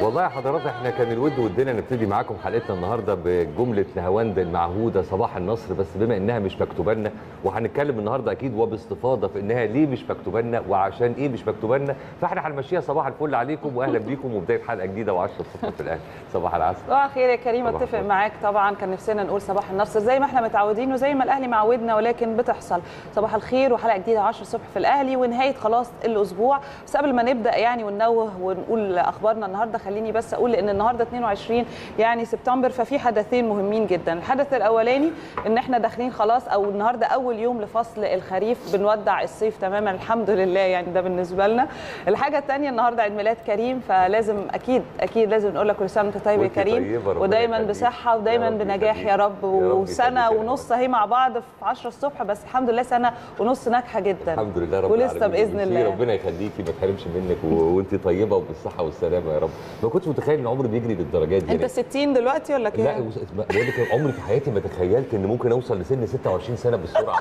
والله يا حضرات احنا كان الود ودنا نبتدي معاكم حلقتنا النهارده بجمله نهاوند المعهوده صباح النصر بس بما انها مش مكتوبه لنا وهنتكلم النهارده اكيد وباستفاضه في انها ليه مش مكتوبه لنا وعشان ايه مش مكتوبه لنا فاحنا هنمشيها صباح الفل عليكم واهلا بيكم وبدايه حلقه جديده و10 الصبح في الاهلي صباح العسل صباح الخير يا كريم صباح اتفق الخير. معاك طبعا كان نفسنا نقول صباح النصر زي ما احنا متعودين وزي ما الاهلي معودنا ولكن بتحصل صباح الخير وحلقه جديده 10 الصبح في الاهلي ونهايه خلاص الاسبوع بس قبل ما نبدا يعني وننوه ونقول اخبارنا النهارده خليني بس اقول ان النهارده 22 يعني سبتمبر ففي حدثين مهمين جدا الحدث الاولاني ان احنا داخلين خلاص او النهارده اول يوم لفصل الخريف بنودع الصيف تماما الحمد لله يعني ده بالنسبه لنا الحاجه الثانيه النهارده عيد ميلاد كريم فلازم اكيد اكيد لازم نقول لك كل سنه وانت طيب يا وانت كريم طيبة، ربنا ودايما يخليك. بصحه ودايما يا رب بنجاح يخليك. يا رب يا رب وسنه يخليك يا ونص اهي مع بعض في 10 الصبح بس الحمد لله سنه ونص ناجحه جدا الحمد لله رب ولسه العالمين. باذن ميرسي، الله ربنا يخليكي ما تحرمش منك و- وانت طيبه وبالصحه والسلامه يا رب ما كنتش متخيل ان عمري بيجري للدرجات دي انت 60 دلوقتي ولا لا كام؟ بص- بقول لك عمري في حياتي ما تخيلت ان ممكن اوصل لسن 26 سنه بالسرعه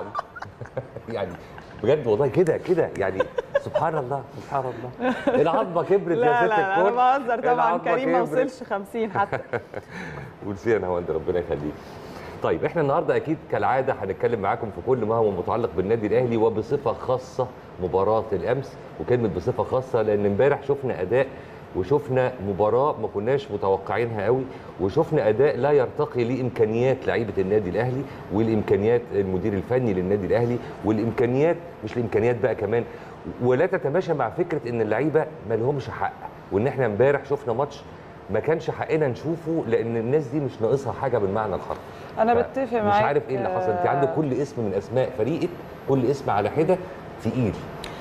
دي يعني بجد والله كده كده يعني سبحان الله سبحان الله العظمه كبرت يا لا ست لا لا انا الكل بهزر طبعا العظمة كريم ما كبرت. وصلش 50 حتى ونسينا انا وانت ربنا يخليك طيب احنا النهارده اكيد كالعاده هنتكلم معاكم في كل ما هو متعلق بالنادي الاهلي وبصفه خاصه مباراه الامس وكلمه بصفه خاصه لان امبارح شفنا اداء وشفنا مباراه ما كناش متوقعينها قوي وشفنا اداء لا يرتقي لامكانيات لعيبه النادي الاهلي والامكانيات المدير الفني للنادي الاهلي والامكانيات مش الامكانيات بقى كمان ولا تتماشى مع فكره ان اللعيبه ما لهمش حق وان احنا امبارح شفنا ماتش ما كانش حقنا نشوفه لان الناس دي مش ناقصها حاجه بالمعنى الحرفي انا ف- بتفق مش معاك عارف ايه اللي حصل انت آه، عندك كل اسم من اسماء فريقك كل اسم على حده تقيل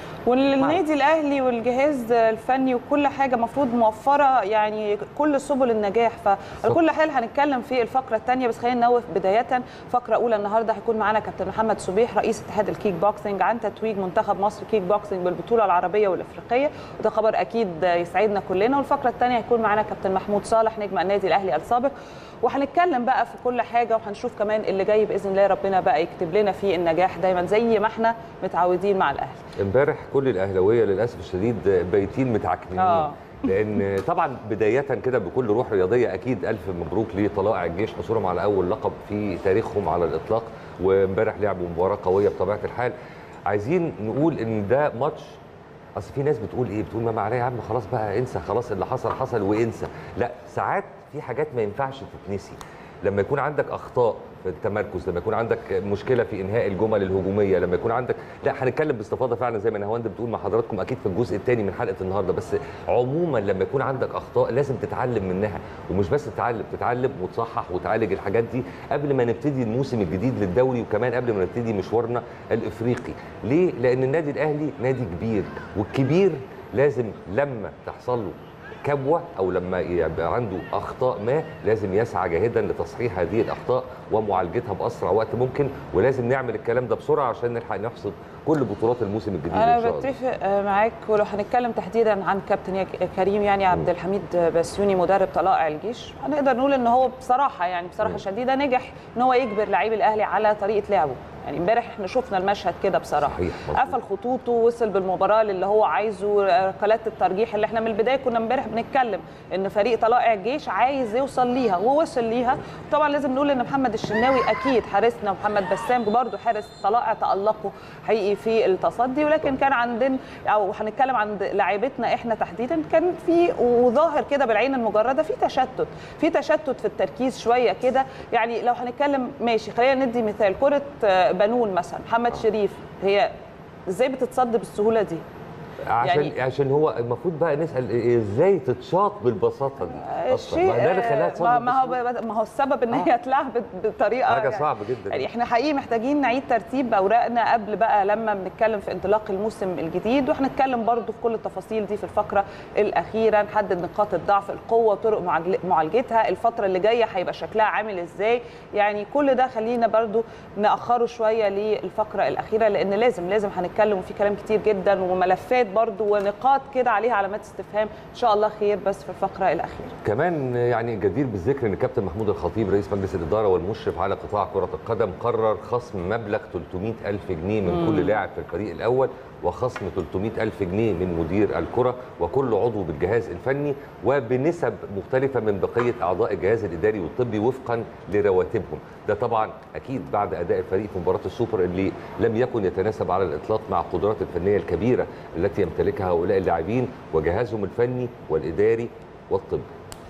والنادي الاهلي والجهاز الفني وكل حاجه المفروض موفره يعني كل سبل النجاح فعلى كل حال هنتكلم في الفقره الثانيه بس خلينا نوف بدايه فقره اولى النهارده هيكون معانا كابتن محمد صبيح رئيس اتحاد الكيك بوكسنج عن تتويج منتخب مصر كيك بوكسنج بالبطوله العربيه والافريقيه وده خبر اكيد يسعدنا كلنا والفقره الثانيه هيكون معانا كابتن محمود صالح نجم النادي الاهلي السابق وهنتكلم بقى في كل حاجه وهنشوف كمان اللي جاي باذن الله ربنا بقى يكتب لنا فيه النجاح دايما زي ما احنا متعودين مع الاهلي امبارح كل الاهلاويه للاسف الشديد بايتين متعكنين آه. لان طبعا بدايه كده بكل روح رياضيه اكيد الف مبروك لطلائع الجيش حصولهم على اول لقب في تاريخهم على الاطلاق وامبارح لعبوا مباراه قويه بطبيعه الحال عايزين نقول ان ده ماتش اصل في ناس بتقول ايه بتقول ما معناه يا عم خلاص بقى انسى خلاص اللي حصل حصل وانسى لا ساعات في حاجات ما ينفعش تتنسي لما يكون عندك اخطاء في التمركز لما يكون عندك مشكله في انهاء الجمل الهجوميه لما يكون عندك لا هنتكلم باستفاضه فعلا زي ما نهاوند بتقول مع حضراتكم اكيد في الجزء الثاني من حلقه النهارده بس عموما لما يكون عندك اخطاء لازم تتعلم منها ومش بس تتعلم تتعلم وتصحح وتعالج الحاجات دي قبل ما نبتدي الموسم الجديد للدوري وكمان قبل ما نبتدي مشوارنا الافريقي ليه لان النادي الاهلي نادي كبير والكبير لازم لما تحصل له كبوه او لما يبقى عنده اخطاء ما لازم يسعى جاهدا لتصحيح هذه الاخطاء ومعالجتها باسرع وقت ممكن ولازم نعمل الكلام ده بسرعه عشان نلحق نحصد كل بطولات الموسم الجديد ان انا شاء الله بتفق معاك ولو هنتكلم تحديدا عن كابتن يا كريم يعني عبد الحميد بسيوني مدرب طلائع الجيش هنقدر نقول ان هو بصراحه يعني بصراحه مم. شديده نجح ان هو يجبر لعيب الاهلي على طريقه لعبه يعني امبارح احنا شفنا المشهد كده بصراحه صحيح، مظبوط. قفل خطوطه وصل بالمباراه للي هو عايزه ركلات الترجيح اللي احنا من البدايه كنا امبارح بنتكلم ان فريق طلائع الجيش عايز يوصل ليها ووصل ليها طبعا لازم نقول ان محمد الشناوي اكيد حارسنا محمد بسام برضه حارس طلائع تالقوا حقيقي في التصدي ولكن كان عندنا او هنتكلم عن لاعيبتنا احنا تحديدا كان في وظاهر كده بالعين المجرده في تشتت في تشتت في التركيز شويه كده يعني لو هنتكلم ماشي خلينا ندي مثال كره آه، بنون مثلا محمد شريف هي ازاي بتتصد بالسهوله دي عشان يعني- عشان هو المفروض بقى نسال إيه- ازاي تتشاط بالبساطه دي اصلا ما ده اللي خلاها آه، تصد ما ما هو بالسهولة. ما هو السبب ان آه. هي اتلعبت بطريقه حاجه يعني صعبه جدا يعني احنا حقيقي محتاجين نعيد ترتيب اوراقنا قبل بقى لما بنتكلم في انطلاق الموسم الجديد وهنتكلم برضو في كل التفاصيل دي في الفقره الاخيره نحدد نقاط الضعف القوه طرق معالج- معالجتها الفتره اللي جايه هيبقى شكلها عامل ازاي يعني كل ده خلينا برضو ناخره شويه للفقره الاخيره لان لازم لازم هنتكلم وفي كلام كتير جدا وملفات برضو ونقاط كده عليها علامات استفهام ان شاء الله خير بس في الفقره الاخيره كمان يعني جدير بالذكر ان كابتن محمود الخطيب رئيس مجلس الاداره والمشرف على قطاع كره القدم قرر خصم مبلغ 300 الف جنيه من كل لاعب في الفريق الاول وخصم 300 الف جنيه من مدير الكره وكل عضو بالجهاز الفني وبنسب مختلفه من بقيه اعضاء الجهاز الاداري والطبي وفقا لرواتبهم ده طبعا اكيد بعد اداء الفريق في مباراه السوبر اللي لم يكن يتناسب على الاطلاق مع القدرات الفنيه الكبيره التي يمتلكها هؤلاء اللاعبين وجهازهم الفني والاداري والطبي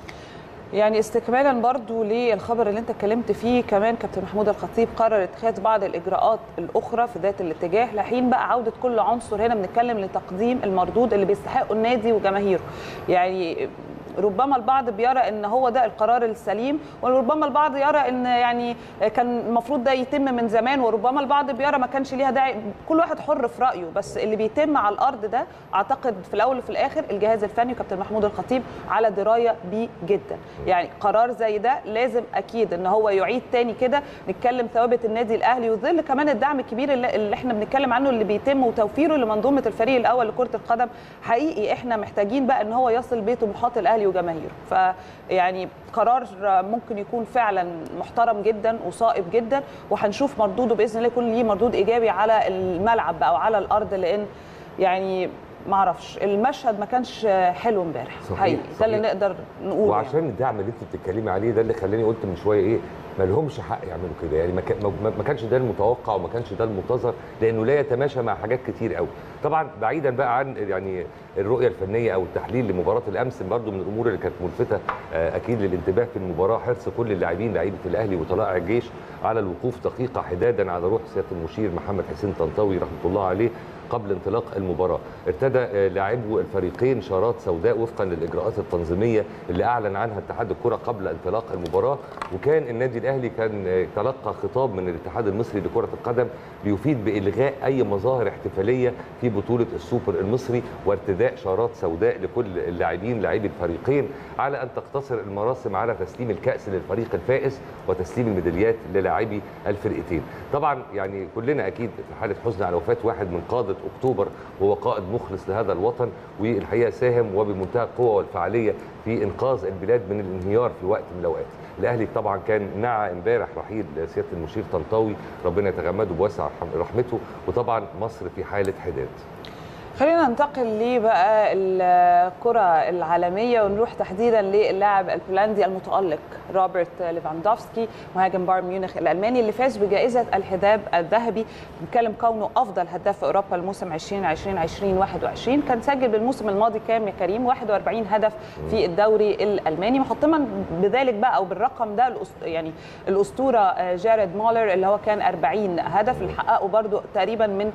يعني استكمالا برضو للخبر اللي انت اتكلمت فيه كمان كابتن محمود الخطيب قرر اتخاذ بعض الاجراءات الاخرى في ذات الاتجاه لحين بقى عوده كل عنصر هنا بنتكلم لتقديم المردود اللي بيستحقه النادي وجماهيره يعني ربما البعض بيرى ان هو ده القرار السليم وربما البعض يرى ان يعني كان المفروض ده يتم من زمان وربما البعض بيرى ما كانش ليها داعي كل واحد حر في رايه بس اللي بيتم على الارض ده اعتقد في الاول وفي الاخر الجهاز الفني وكابتن محمود الخطيب على درايه بيه جدا يعني قرار زي ده لازم اكيد ان هو يعيد تاني كده نتكلم ثوابت النادي الاهلي وظل كمان الدعم الكبير اللي, اللي احنا بنتكلم عنه اللي بيتم وتوفيره لمنظومه الفريق الاول لكره القدم حقيقي احنا محتاجين بقى ان هو يصل بيه طموحات الاهلي وجماهيره فيعني قرار ممكن يكون فعلا محترم جدا وصائب جدا وهنشوف مردوده باذن الله يكون ليه مردود ايجابي على الملعب بقى وعلى الارض لان يعني ما اعرفش المشهد ما كانش حلو امبارح حقيقي ده اللي نقدر نقوله وعشان يعني. الدعم اللي انت بتتكلمي عليه ده اللي خلاني قلت من شويه ايه ما لهمش حق يعملوا كده يعني ما كانش ده المتوقع وما كانش ده المنتظر لانه لا يتماشى مع حاجات كتير قوي طبعا بعيدا بقى عن يعني الرؤيه الفنيه او التحليل لمباراه الامس برضو من الامور اللي كانت ملفته اكيد للانتباه في المباراه حرص كل اللاعبين لعيبه الاهلي وطلائع الجيش على الوقوف دقيقه حدادا على روح سياده المشير محمد حسين طنطاوي رحمه الله عليه قبل انطلاق المباراه ارتدى لاعبو الفريقين شارات سوداء وفقا للاجراءات التنظيميه اللي اعلن عنها اتحاد الكره قبل انطلاق المباراه وكان النادي الاهلي كان تلقى خطاب من الاتحاد المصري لكره القدم بيفيد بالغاء اي مظاهر احتفاليه في بطوله السوبر المصري وارتداء شارات سوداء لكل اللاعبين لاعبي الفريقين على ان تقتصر المراسم على تسليم الكاس للفريق الفائز وتسليم الميداليات للاعبي الفرقتين طبعا يعني كلنا اكيد في حاله حزن على وفاه واحد من قاده اكتوبر وهو قائد مخلص لهذا الوطن والحقيقه ساهم وبمنتهى القوه والفعاليه في انقاذ البلاد من الانهيار في وقت من الاوقات. الاهلي طبعا كان نعى امبارح رحيل سياده المشير طنطاوي ربنا يتغمده بواسع رحمته وطبعا مصر في حاله حداد. خلينا ننتقل لبقى الكرة العالمية ونروح تحديدا للاعب البولندي المتألق روبرت ليفاندوفسكي مهاجم بايرن ميونخ الألماني اللي فاز بجائزة الحذاء الذهبي بنتكلم كونه أفضل هداف في أوروبا الموسم 2020 2021 كان سجل بالموسم الماضي كام يا كريم 41 هدف في الدوري الألماني محطما بذلك بقى أو بالرقم ده يعني الأسطورة جاريد مولر اللي هو كان 40 هدف اللي حققه برده تقريبا من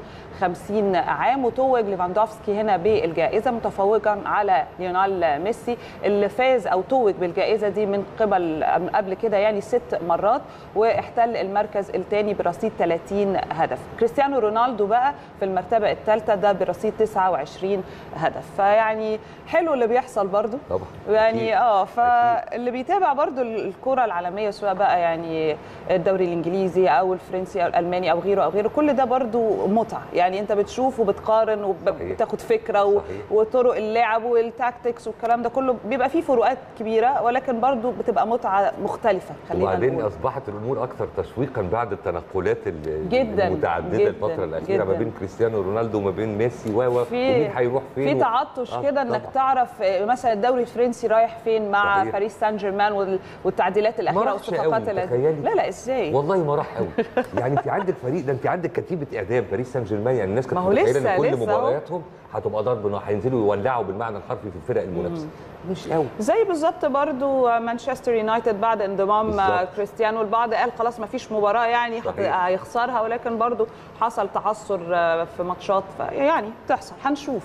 50 عام وتوج ليفاندوفسكي هنا بالجائزه متفوقا على ليونال ميسي اللي فاز او توج بالجائزه دي من قبل قبل كده يعني ست مرات واحتل المركز الثاني برصيد 30 هدف كريستيانو رونالدو بقى في المرتبه الثالثه ده برصيد 29 هدف فيعني حلو اللي بيحصل برضو طبعا يعني اه فاللي بيتابع برضو الكره العالميه سواء بقى يعني الدوري الانجليزي او الفرنسي او الالماني او غيره او غيره كل ده برضو متعه يعني انت بتشوف وبتقارن وبتاخد فكره و... وطرق اللعب والتاكتكس والكلام ده كله بيبقى فيه فروقات كبيره ولكن برضو بتبقى متعه مختلفه خلينا وبعدين نقول. اصبحت الامور اكثر تشويقا بعد التنقلات جدا المتعدده جداً الفتره الاخيره جداً. ما بين كريستيانو رونالدو وما بين ميسي و ومين هيروح فين في تعطش آه كده انك طبعاً. تعرف مثلا الدوري الفرنسي رايح فين مع صحيح. باريس سان جيرمان وال- والتعديلات ما الاخيره راحش والصفقات قوي، اللي- تخيلي. لا لا ازاي والله ما راح قوي يعني انت عندك فريق ده انت عندك كتيبه اعدام باريس سان جيرمان يعني الناس كانت ما هو متخيله لسه- ان كل لسه أهو. مبارياتهم هتبقى ضرب نار هينزلوا يولعوا بالمعنى الحرفي في الفرق المنافسه مش قوي زي بالظبط برضو مانشستر يونايتد بعد انضمام بالظبط. كريستيانو البعض قال خلاص ما فيش مباراه يعني هت- صحيح. هيخسرها ولكن برضو حصل تعثر في ماتشات يعني تحصل هنشوف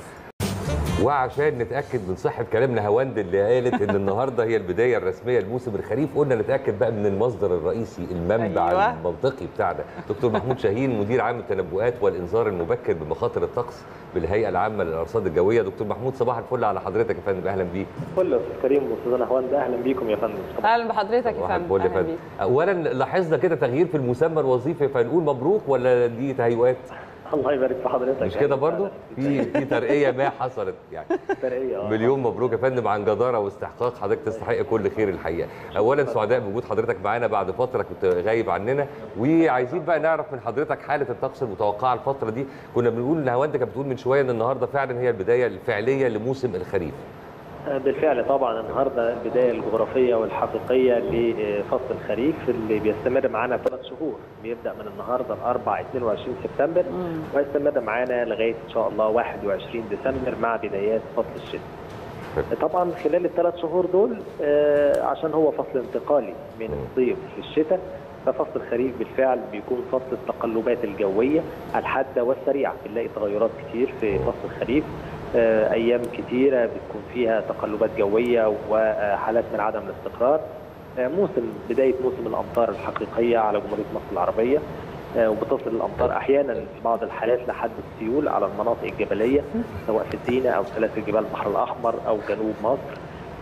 وعشان نتاكد من صحه كلامنا هواند اللي قالت ان النهارده هي البدايه الرسميه لموسم الخريف قلنا نتاكد بقى من المصدر الرئيسي المنبع أيوة. أيوة. المنطقي بتاعنا دكتور محمود شاهين مدير عام التنبؤات والانذار المبكر بمخاطر الطقس بالهيئه العامه للارصاد الجويه دكتور محمود صباح الفل على حضرتك يا فندم اهلا بيك كل استاذ كريم واستاذ نهواند اهلا بيكم يا فندم اهلا بحضرتك يا صباح فندم الفل يا اهلا فندم بيك اولا لاحظنا كده تغيير في المسمى الوظيفي فنقول مبروك ولا دي تهيؤات الله يبارك في حضرتك مش كده برضو في في ترقيه ما حصلت يعني ترقية آه. مليون مبروك يا فندم عن جداره واستحقاق حضرتك تستحق كل خير الحقيقه اولا سعداء بوجود حضرتك معانا بعد فتره كنت غايب عننا وعايزين بقى نعرف من حضرتك حاله الطقس المتوقعه الفتره دي كنا بنقول نهاوند كانت بتقول من شويه ان النهارده فعلا هي البدايه الفعليه لموسم الخريف بالفعل طبعا النهارده البدايه الجغرافيه والحقيقيه لفصل الخريف اللي بيستمر معانا ثلاث شهور بيبدا من النهارده الاربع 22 سبتمبر ويستمر معانا لغايه ان شاء الله 21 ديسمبر مع بدايات فصل الشتاء. طبعا خلال الثلاث شهور دول آه، عشان هو فصل انتقالي من الصيف للشتاء ففصل الخريف بالفعل بيكون فصل التقلبات الجويه الحاده والسريعه بنلاقي تغيرات كتير في فصل الخريف آه، ايام كتيره بتكون فيها تقلبات جويه وحالات من عدم الاستقرار آه، موسم بدايه موسم الامطار الحقيقيه على جمهوريه مصر العربيه آه، وبتصل الامطار احيانا في بعض الحالات لحد السيول على المناطق الجبليه سواء في سيناء او سلاسل جبال البحر الاحمر او جنوب مصر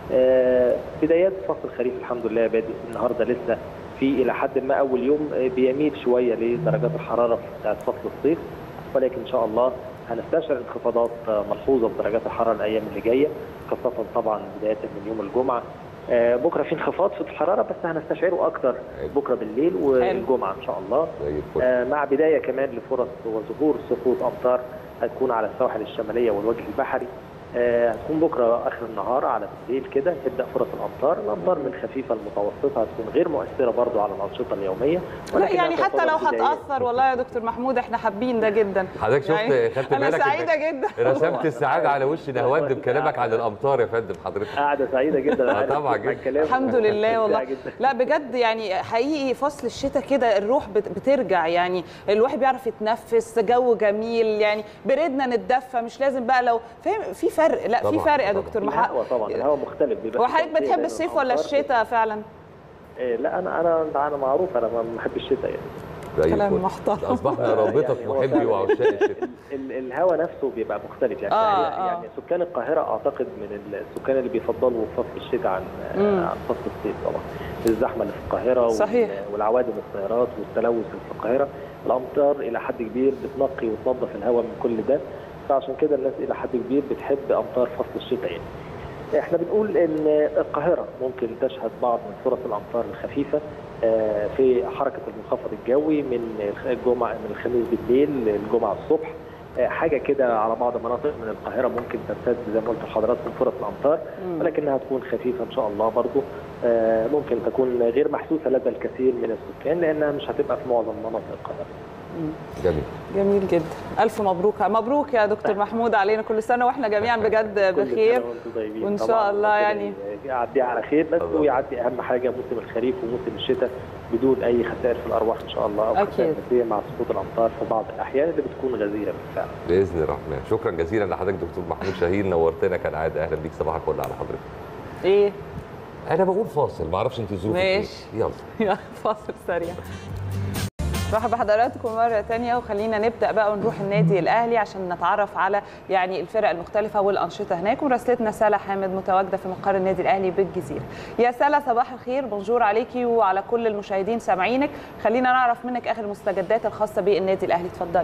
آه، بدايات فصل الخريف الحمد لله بادئ النهارده لسه في الى حد ما اول يوم آه، بيميل شويه لدرجات الحراره بتاعت فصل الصيف ولكن ان شاء الله هنستشعر انخفاضات آه، ملحوظه في درجات الحراره الايام اللي جايه خاصه طبعا بدايه من يوم الجمعه آه، بكره في انخفاض في الحراره بس هنستشعره اكتر بكره بالليل والجمعه ان شاء الله زي الفل آه، مع بدايه كمان لفرص وظهور سقوط امطار هتكون على السواحل الشماليه والوجه البحري آه، هتكون بكره اخر النهار على بالليل كده تبدا فرص الامطار، الامطار من خفيفه لمتوسطه هتكون غير مؤثره برضو على الانشطه اليوميه لا ولكنها يعني حتى تعتبر لو بداية. هتاثر والله يا دكتور محمود احنا حابين ده جدا حضرتك شفت يعني خدت انا بالك سعيده إنك جدا رسمت السعاده على وش نهاوند بكلامك عن الامطار يا فندم حضرتك قاعده سعيده جدا آه، أنا عارف طبعاً تسمع جدا. الكلام. الحمد لله والله ممتعة جدا. لا بجد يعني حقيقي فصل الشتاء كده الروح بت- بترجع يعني الواحد بيعرف يتنفس جو جميل يعني بردنا نتدفى مش لازم بقى لو فاهم في فرق لا في طبعاً، فرق يا طبعاً. دكتور محمد الهواء طبعا الهواء مختلف بيبقى هو في حضرتك تغطية بتحب بين الصيف ولا الأمطار. الشتاء فعلا آه، لا انا انا انا معروف انا ما بحب الشتاء يعني زي كلام الفل. محترم. اصبحنا رابطه يعني هو محبي فعلاً وعشاق الشتاء ال- الهواء نفسه بيبقى مختلف يعني آه، يعني, آه. يعني سكان القاهره اعتقد من السكان اللي بيفضلوا فصل الشتاء عن مم. عن فصل الصيف طبعا الزحمه اللي في القاهره وال- صحيح. والعوادم السيارات والتلوث اللي في القاهره الامطار الى حد كبير بتنقي وتنظف الهواء من كل ده فعشان كده الناس الى حد كبير بتحب امطار فصل الشتاء يعني احنا بنقول ان القاهره ممكن تشهد بعض من فرص الامطار الخفيفه آه، في حركه المنخفض الجوي من الجمعه من الخميس بالليل للجمعه الصبح آه، حاجه كده على بعض مناطق من القاهره ممكن تمتد زي ما قلت لحضراتكم فرص الامطار ولكنها تكون خفيفه ان شاء الله برضو آه، ممكن تكون غير محسوسه لدى الكثير من السكان لانها مش هتبقى في معظم مناطق القاهره جميل جميل جدا الف مبروك مبروك يا دكتور محمود علينا كل سنه واحنا جميعا بجد كل بخير سنة وانتم طيبين. وإن شاء طبعاً الله ربنا يعني. يعدي على خير بس الله. ويعدي اهم حاجه موسم الخريف وموسم الشتاء بدون اي خسائر في الارواح ان شاء الله او أكيد. خسائر ماديه مع سقوط الامطار في بعض الاحيان اللي بتكون غزيره بالفعل باذن الرحمن شكرا جزيلا لحضرتك دكتور محمود شاهين نورتنا كالعاده اهلا بيك صباح الفل على حضرتك ايه انا بقول فاصل ما اعرفش انت ظروفك ايه ماشي. يلا يلا فاصل سريع مرحبا بحضراتكم مرة تانية وخلينا نبدأ بقى ونروح النادي الأهلي عشان نتعرف على يعني الفرق المختلفة والأنشطة هناك وراسلتنا سالة حامد متواجدة في مقر النادي الأهلي بالجزيرة. يا سالة صباح الخير بونجور عليكي وعلى كل المشاهدين سامعينك خلينا نعرف منك آخر المستجدات الخاصة بالنادي الأهلي اتفضلي.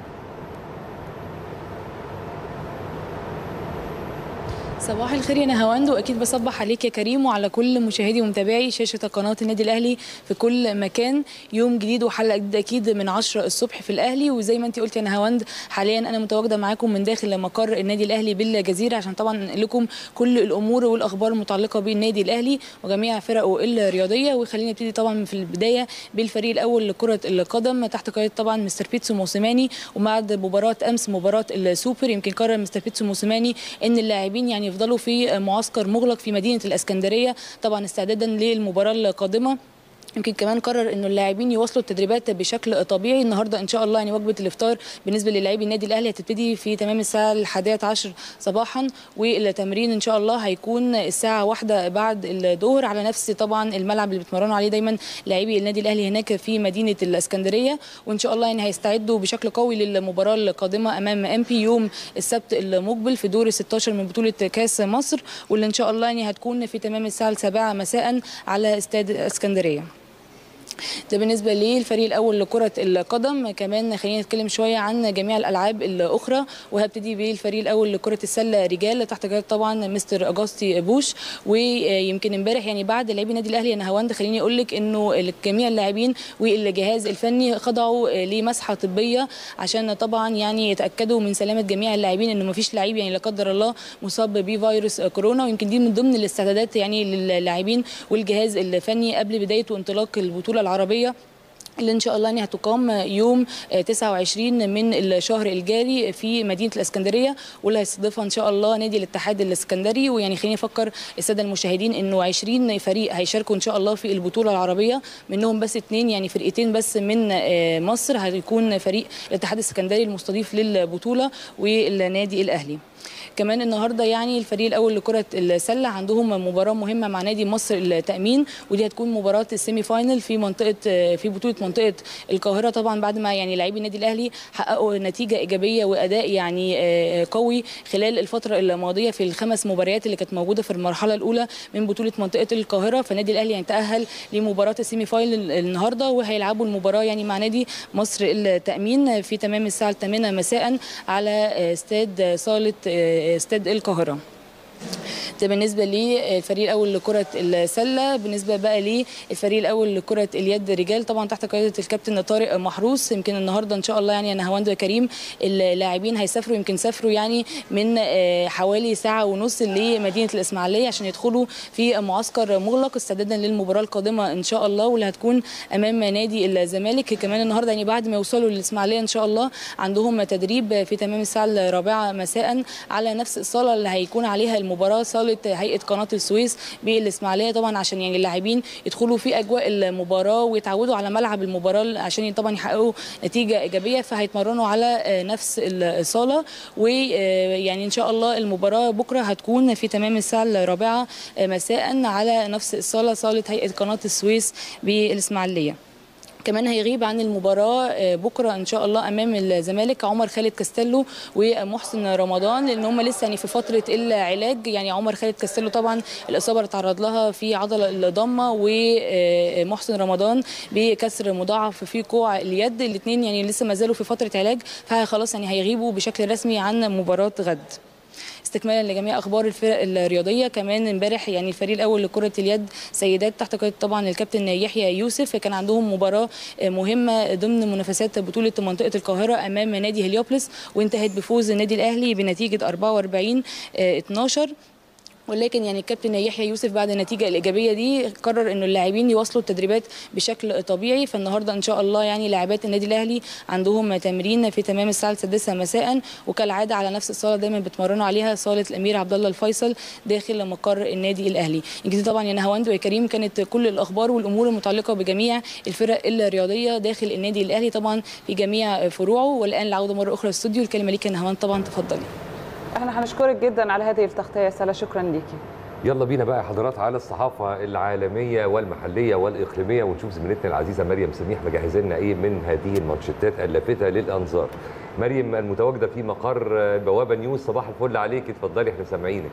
صباح الخير يا نهاوند واكيد بصبح عليك يا كريم وعلى كل مشاهدي ومتابعي شاشه قناه النادي الاهلي في كل مكان يوم جديد وحلقه جديده اكيد من 10 الصبح في الاهلي وزي ما انت قلت يا نهاوند حاليا انا متواجده معاكم من داخل مقر النادي الاهلي بالجزيره عشان طبعا ننقل لكم كل الامور والاخبار المتعلقه بالنادي الاهلي وجميع فرقه الرياضيه وخلينا نبتدي طبعا في البدايه بالفريق الاول لكره القدم تحت قياده طبعا مستر بيتسو موسيماني وبعد مباراه امس مباراه السوبر يمكن قرر مستر بيتسو موسيماني ان اللاعبين يعني يفضلوا في معسكر مغلق في مدينه الاسكندريه طبعا استعدادا للمباراه القادمه يمكن كمان قرر انه اللاعبين يواصلوا التدريبات بشكل طبيعي النهارده ان شاء الله يعني وجبه الافطار بالنسبه للاعبي النادي الاهلي هتبتدي في تمام الساعه الحادية عشر صباحا والتمرين ان شاء الله هيكون الساعه واحدة بعد الظهر على نفس طبعا الملعب اللي بيتمرنوا عليه دايما لاعبي النادي الاهلي هناك في مدينه الاسكندريه وان شاء الله يعني هيستعدوا بشكل قوي للمباراه القادمه امام ام بي يوم السبت المقبل في دور 16 من بطوله كاس مصر واللي ان شاء الله يعني هتكون في تمام الساعه السابعة مساء على استاد اسكندريه ده بالنسبه للفريق الاول لكره القدم كمان خلينا نتكلم شويه عن جميع الالعاب الاخرى وهبتدي بالفريق الاول لكره السله رجال تحت قياده طبعا مستر اجاستي بوش ويمكن امبارح يعني بعد لاعبي النادي الاهلي انا هوند خليني اقول لك انه جميع اللاعبين والجهاز الفني خضعوا لمسحه طبيه عشان طبعا يعني يتاكدوا من سلامه جميع اللاعبين انه ما فيش لعيب يعني لا قدر الله مصاب بفيروس كورونا ويمكن دي من ضمن الاستعدادات يعني للاعبين والجهاز الفني قبل بدايه وانطلاق البطوله العربيه اللي ان شاء الله يعني هتقام يوم 29 من الشهر الجاري في مدينه الاسكندريه واللي هيستضيفها ان شاء الله نادي الاتحاد الاسكندري ويعني خليني افكر الساده المشاهدين انه 20 فريق هيشاركوا ان شاء الله في البطوله العربيه منهم بس اثنين يعني فرقتين بس من مصر هيكون فريق الاتحاد الاسكندري المستضيف للبطوله والنادي الاهلي كمان النهارده يعني الفريق الاول لكره السله عندهم مباراه مهمه مع نادي مصر التامين ودي هتكون مباراه السيمي فاينل في منطقه في بطوله منطقه القاهره طبعا بعد ما يعني لاعبي النادي الاهلي حققوا نتيجه ايجابيه واداء يعني قوي خلال الفتره الماضيه في الخمس مباريات اللي كانت موجوده في المرحله الاولى من بطوله منطقه القاهره فالنادي الاهلي يعني تاهل لمباراه السيمي فاينل النهارده وهيلعبوا المباراه يعني مع نادي مصر التامين في تمام الساعه 8 مساء على استاد صاله استاد القاهره ده بالنسبه للفريق الاول لكره السله بالنسبه بقى للفريق الاول لكره اليد رجال طبعا تحت قياده الكابتن طارق محروس يمكن النهارده ان شاء الله يعني انا هوند كريم اللاعبين هيسافروا يمكن سافروا يعني من حوالي ساعه ونص لمدينه الاسماعيليه عشان يدخلوا في معسكر مغلق استعدادا للمباراه القادمه ان شاء الله واللي هتكون امام نادي الزمالك كمان النهارده يعني بعد ما يوصلوا للاسماعيليه ان شاء الله عندهم تدريب في تمام الساعه الرابعه مساء على نفس الصاله اللي هيكون عليها المباراه صاله هيئه قناه السويس بالاسماعيليه طبعا عشان يعني اللاعبين يدخلوا في اجواء المباراه ويتعودوا على ملعب المباراه عشان طبعا يحققوا نتيجه ايجابيه فهيتمرنوا على نفس الصاله ويعني ان شاء الله المباراه بكره هتكون في تمام الساعه الرابعه مساء على نفس الصاله صاله هيئه قناه السويس بالاسماعيليه كمان هيغيب عن المباراه بكره ان شاء الله امام الزمالك عمر خالد كاستيلو ومحسن رمضان لان هم لسه يعني في فتره العلاج يعني عمر خالد كاستيلو طبعا الاصابه اللي تعرض لها في عضله الضمه ومحسن رمضان بكسر مضاعف في كوع اليد الاثنين يعني لسه ما زالوا في فتره علاج فخلاص يعني هيغيبوا بشكل رسمي عن مباراه غد استكمالا لجميع اخبار الفرق الرياضيه كمان امبارح يعني الفريق الاول لكره اليد سيدات تحت قياده طبعا الكابتن يحيى يوسف كان عندهم مباراه مهمه ضمن منافسات بطوله منطقه القاهره امام نادي هليوبلس وانتهت بفوز النادي الاهلي بنتيجه 44 12 ولكن يعني الكابتن يحيى يوسف بعد النتيجه الايجابيه دي قرر انه اللاعبين يواصلوا التدريبات بشكل طبيعي فالنهارده ان شاء الله يعني لاعبات النادي الاهلي عندهم تمرين في تمام الساعه السادسه مساء وكالعاده على نفس الصاله دايما بيتمرنوا عليها صاله الامير عبد الله الفيصل داخل مقر النادي الاهلي يمكن طبعا يا نهاوند ويا كريم كانت كل الاخبار والامور المتعلقه بجميع الفرق الرياضيه داخل النادي الاهلي طبعا في جميع فروعه والان العوده مره اخرى للاستوديو الكلمه ليك يا نهاوند طبعا تفضلي احنا هنشكرك جدا على هذه التغطيه يا سلا شكرا ليكي يلا بينا بقى حضرات على الصحافه العالميه والمحليه والاقليميه ونشوف زميلتنا العزيزه مريم سميح مجهزه لنا ايه من هذه المانشيتات اللافته للانظار. مريم المتواجده في مقر بوابه نيوز صباح الفل عليك اتفضلي احنا سامعينك.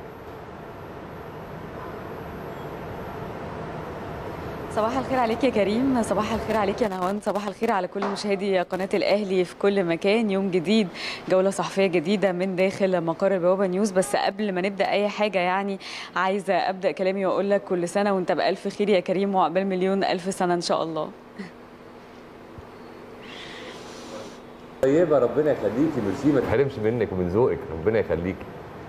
صباح الخير عليك يا كريم صباح الخير عليك يا نهوان صباح الخير على كل مشاهدي قناة الأهلي في كل مكان يوم جديد جولة صحفية جديدة من داخل مقر البوابة نيوز بس قبل ما نبدأ أي حاجة يعني عايزة أبدأ كلامي وأقول لك كل سنة وأنت بألف خير يا كريم وعقبال مليون ألف سنة إن شاء الله طيبه ربنا يخليكي ميرسي ما تحرمش منك ومن ذوقك ربنا يخليكي.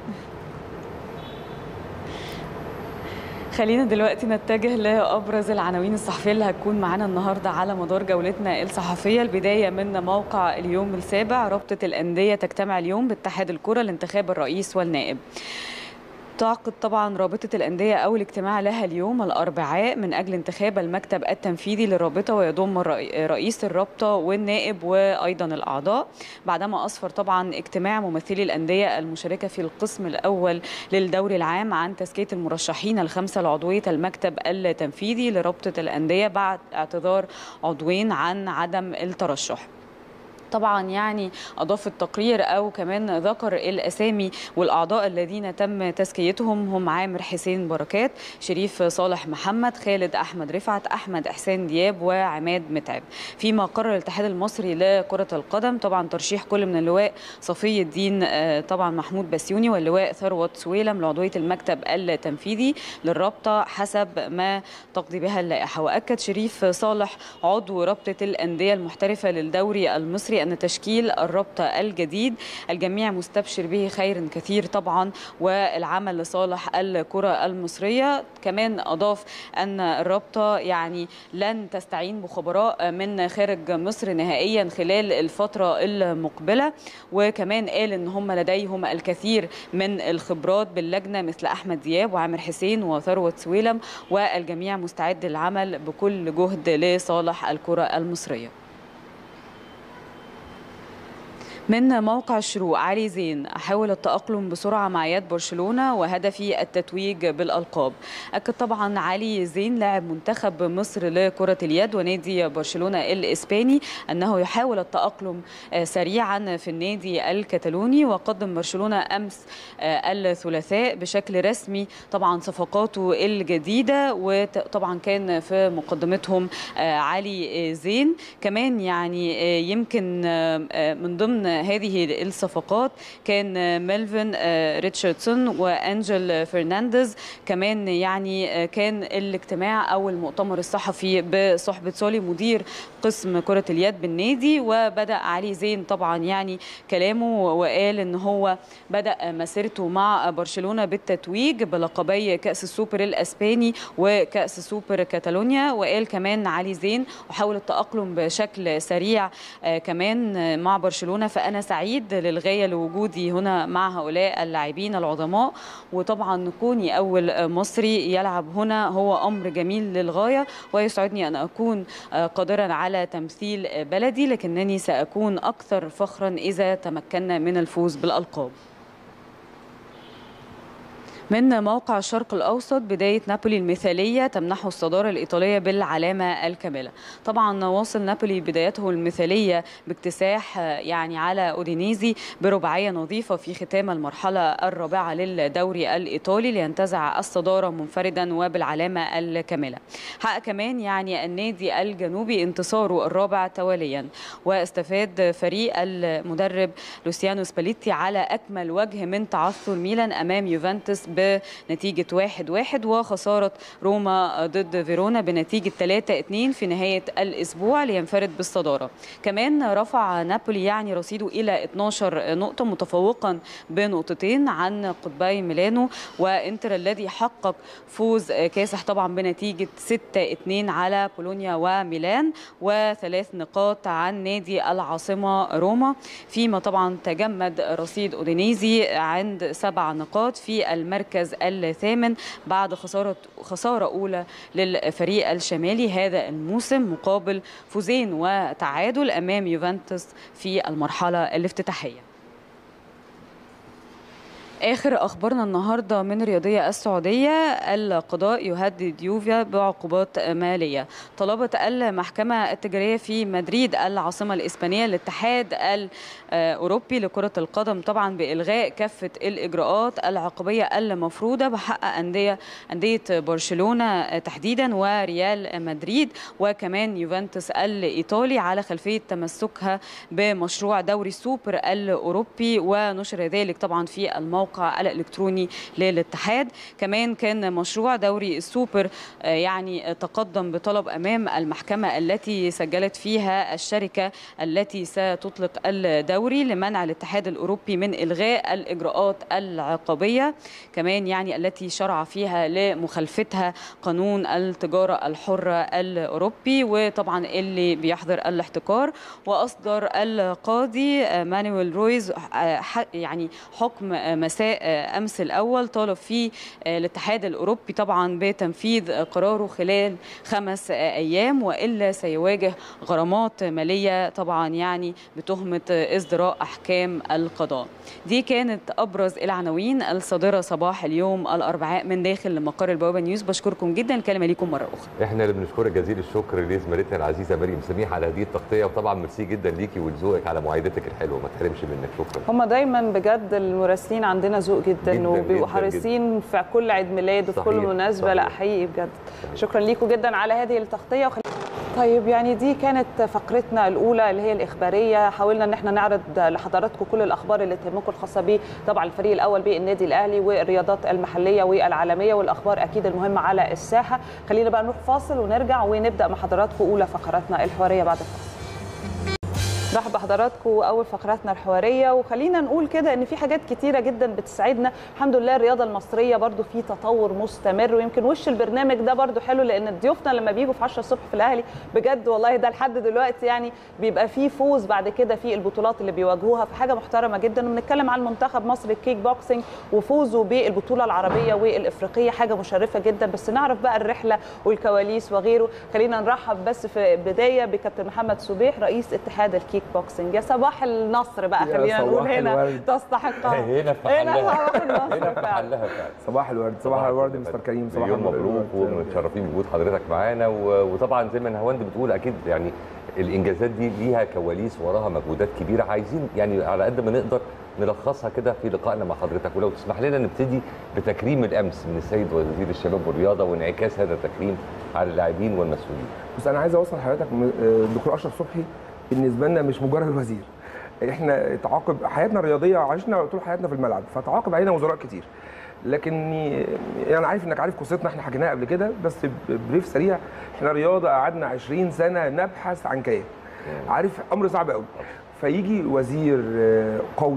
خلينا دلوقتي نتجه لابرز العناوين الصحفيه اللي هتكون معانا النهارده على مدار جولتنا الصحفيه البدايه من موقع اليوم السابع رابطه الانديه تجتمع اليوم باتحاد الكره لانتخاب الرئيس والنائب تعقد طبعا رابطة الأندية أول اجتماع لها اليوم الأربعاء من أجل انتخاب المكتب التنفيذي للرابطة ويضم رئيس الرابطة والنائب وأيضا الأعضاء بعدما أسفر طبعا اجتماع ممثلي الأندية المشاركة في القسم الأول للدوري العام عن تزكية المرشحين الخمسة لعضوية المكتب التنفيذي لرابطة الأندية بعد اعتذار عضوين عن عدم الترشح طبعا يعني اضاف التقرير او كمان ذكر الاسامي والاعضاء الذين تم تزكيتهم هم عامر حسين بركات شريف صالح محمد خالد احمد رفعت احمد احسان دياب وعماد متعب فيما قرر الاتحاد المصري لكره القدم طبعا ترشيح كل من اللواء صفي الدين طبعا محمود بسيوني واللواء ثروت سويلم لعضويه المكتب التنفيذي للرابطه حسب ما تقضي بها اللائحه واكد شريف صالح عضو رابطه الانديه المحترفه للدوري المصري ان تشكيل الرابطه الجديد الجميع مستبشر به خير كثير طبعا والعمل لصالح الكره المصريه كمان اضاف ان الرابطه يعني لن تستعين بخبراء من خارج مصر نهائيا خلال الفتره المقبله وكمان قال ان هم لديهم الكثير من الخبرات باللجنه مثل احمد دياب وعامر حسين وثروت سويلم والجميع مستعد للعمل بكل جهد لصالح الكره المصريه من موقع الشروق علي زين احاول التاقلم بسرعه مع يد برشلونه وهدفي التتويج بالالقاب اكد طبعا علي زين لاعب منتخب مصر لكره اليد ونادي برشلونه الاسباني انه يحاول التاقلم سريعا في النادي الكتالوني وقدم برشلونه امس الثلاثاء بشكل رسمي طبعا صفقاته الجديده وطبعا كان في مقدمتهم علي زين كمان يعني يمكن من ضمن هذه الصفقات كان ميلفن ريتشاردسون وانجل فرنانديز كمان يعني كان الاجتماع او المؤتمر الصحفي بصحبه سولي مدير قسم كره اليد بالنادي وبدا علي زين طبعا يعني كلامه وقال ان هو بدا مسيرته مع برشلونه بالتتويج بلقبي كاس السوبر الاسباني وكاس سوبر كاتالونيا وقال كمان علي زين احاول التاقلم بشكل سريع كمان مع برشلونه فانا سعيد للغايه لوجودي هنا مع هؤلاء اللاعبين العظماء وطبعا كوني اول مصري يلعب هنا هو امر جميل للغايه ويسعدني ان اكون قادرا على تمثيل بلدي لكنني ساكون اكثر فخرا اذا تمكنا من الفوز بالالقاب من موقع الشرق الاوسط بدايه نابولي المثاليه تمنحه الصداره الايطاليه بالعلامه الكامله طبعا واصل نابولي بدايته المثاليه باكتساح يعني على اودينيزي برباعيه نظيفه في ختام المرحله الرابعه للدوري الايطالي لينتزع الصداره منفردا وبالعلامه الكامله حقق كمان يعني النادي الجنوبي انتصاره الرابع تواليا واستفاد فريق المدرب لوسيانو سباليتي على اكمل وجه من تعثر ميلان امام يوفنتوس بنتيجة 1 واحد وخسارة روما ضد فيرونا بنتيجة 3 2 في نهاية الأسبوع لينفرد بالصدارة كمان رفع نابولي يعني رصيده إلى 12 نقطة متفوقا بنقطتين عن قطبي ميلانو وإنتر الذي حقق فوز كاسح طبعا بنتيجة 6 2 على بولونيا وميلان وثلاث نقاط عن نادي العاصمة روما فيما طبعا تجمد رصيد أودينيزي عند سبع نقاط في المركز المركز الثامن بعد خسارة خسارة أولى للفريق الشمالي هذا الموسم مقابل فوزين وتعادل أمام يوفنتوس في المرحلة الافتتاحية اخر اخبارنا النهارده من رياضيه السعوديه القضاء يهدد يوفيا بعقوبات ماليه طلبت المحكمه التجاريه في مدريد العاصمه الاسبانيه الاتحاد الاوروبي لكره القدم طبعا بالغاء كافه الاجراءات العقوبيه المفروضه بحق انديه انديه برشلونه تحديدا وريال مدريد وكمان يوفنتوس الايطالي على خلفيه تمسكها بمشروع دوري السوبر الاوروبي ونشر ذلك طبعا في الموقع الموقع الالكتروني للاتحاد كمان كان مشروع دوري السوبر يعني تقدم بطلب امام المحكمه التي سجلت فيها الشركه التي ستطلق الدوري لمنع الاتحاد الاوروبي من الغاء الاجراءات العقابيه كمان يعني التي شرع فيها لمخالفتها قانون التجاره الحره الاوروبي وطبعا اللي بيحظر الاحتكار واصدر القاضي مانويل رويز يعني حكم مساء مساء آه، امس الاول طالب فيه آه، الاتحاد الاوروبي طبعا بتنفيذ قراره خلال خمس آه، ايام والا سيواجه غرامات ماليه طبعا يعني بتهمه آه، ازدراء احكام القضاء. دي كانت ابرز العناوين الصادره صباح اليوم الاربعاء من داخل مقر البوابه نيوز بشكركم جدا الكلمه ليكم مره اخرى. احنا اللي بنشكرك جزيل الشكر لزميلتنا العزيزه مريم سميح على هذه التغطيه وطبعا ميرسي جدا ليكي ولذوقك على معايدتك الحلوه ما تحرمش منك شكرا هم دايما بجد المراسلين عندنا ذوق جدا, جداً، وبيبقوا جداً، حريصين في كل عيد ميلاد وفي كل صحيح، مناسبه لا صحيح. حقيقي بجد صحيح. شكرا ليكم جدا على هذه التغطيه وخلي... طيب يعني دي كانت فقرتنا الاولى اللي هي الاخباريه حاولنا ان احنا نعرض لحضراتكم كل الاخبار اللي تهمكم الخاصه به طبعا الفريق الاول بالنادي الاهلي والرياضات المحليه والعالميه والاخبار اكيد المهمه على الساحه خلينا بقى نروح فاصل ونرجع ونبدا مع حضراتكم اولى فقراتنا الحواريه بعد الفاصل مرحبا بحضراتكم اول فقراتنا الحواريه وخلينا نقول كده ان في حاجات كتيره جدا بتساعدنا الحمد لله الرياضه المصريه برضو في تطور مستمر ويمكن وش البرنامج ده برضو حلو لان ضيوفنا لما بيجوا في 10 الصبح في الاهلي بجد والله ده لحد دلوقتي يعني بيبقى في فوز بعد كده في البطولات اللي بيواجهوها في حاجه محترمه جدا وبنتكلم عن منتخب مصر الكيك بوكسنج وفوزه بالبطوله العربيه والافريقيه حاجه مشرفه جدا بس نعرف بقى الرحله والكواليس وغيره خلينا نرحب بس في بدايه بكابتن محمد صبيح رئيس اتحاد الكيك بوكسنج يا صباح النصر بقى يا خلينا نقول صباح هنا الورد. تستحقها هنا في هنا محلها صباح النصر هنا في فعلا. محلها فعلا صباح الورد صباح الورد مستر كريم صباح يوم الورد. مبروك ومتشرفين بوجود حضرتك معانا و- وطبعا زي ما نهاوند بتقول اكيد يعني الانجازات دي ليها كواليس وراها مجهودات كبيره عايزين يعني على قد ما نقدر نلخصها كده في لقائنا مع حضرتك ولو تسمح لنا نبتدي بتكريم الامس من السيد وزير الشباب والرياضه وانعكاس هذا التكريم على اللاعبين والمسؤولين بس انا عايز اوصل لحضرتك م- آه، الدكتور اشرف صبحي بالنسبه لنا مش مجرد وزير احنا تعاقب حياتنا الرياضيه عشنا طول حياتنا في الملعب فتعاقب علينا وزراء كتير لكن انا عارف انك عارف قصتنا احنا حكيناها قبل كده بس بريف سريع احنا رياضه قعدنا 20 سنه نبحث عن كيان عارف امر صعب قوي فيجي وزير آه، قوي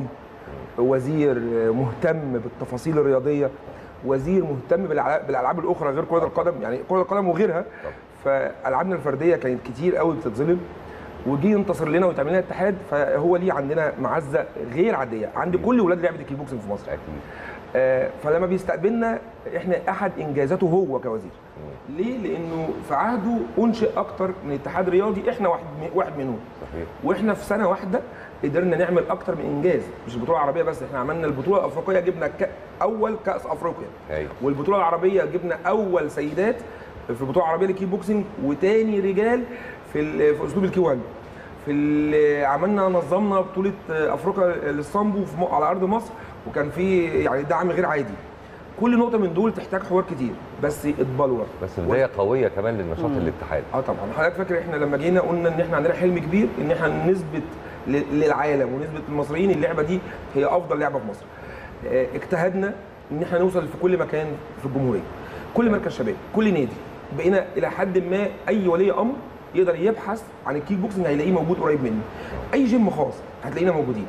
وزير آه، مهتم بالتفاصيل الرياضيه وزير مهتم بالألعاب- بالالعاب الاخرى غير كره القدم يعني كره القدم وغيرها فالعابنا الفرديه كانت كتير قوي بتتظلم وجي ينتصر لنا ويتعمل لنا اتحاد فهو ليه عندنا معزه غير عاديه عند كل ولاد لعبه الكيك بوكسنج في مصر اكيد آه، فلما بيستقبلنا احنا احد انجازاته هو كوزير ليه لانه في عهده انشئ اكتر من اتحاد رياضي احنا واحد واحد منهم صحيح واحنا في سنه واحده قدرنا نعمل اكتر من انجاز مش البطوله العربيه بس احنا عملنا البطوله الافريقيه جبنا ك... اول كاس افريقيا ايوه والبطوله العربيه جبنا اول سيدات في البطوله العربيه للكيك بوكسنج وتاني رجال في ال- في اسلوب الكيو 1 في ال- عملنا نظمنا بطوله افريقيا للصامبو في م- على ارض مصر وكان في يعني دعم غير عادي كل نقطه من دول تحتاج حوار كتير بس اتبلور بس بدايه قويه كمان للنشاط الاتحاد اه طبعا حضرتك فاكر احنا لما جينا قلنا ان احنا عندنا حلم كبير ان احنا نثبت ل- للعالم ونثبت للمصريين اللعبه دي هي افضل لعبه في مصر آه، اجتهدنا ان احنا نوصل في كل مكان في الجمهوريه كل مركز شباب كل نادي بقينا الى حد ما اي ولي امر يقدر يبحث عن الكيك بوكسنج هيلاقيه موجود قريب منه اي جيم خاص هتلاقينا موجودين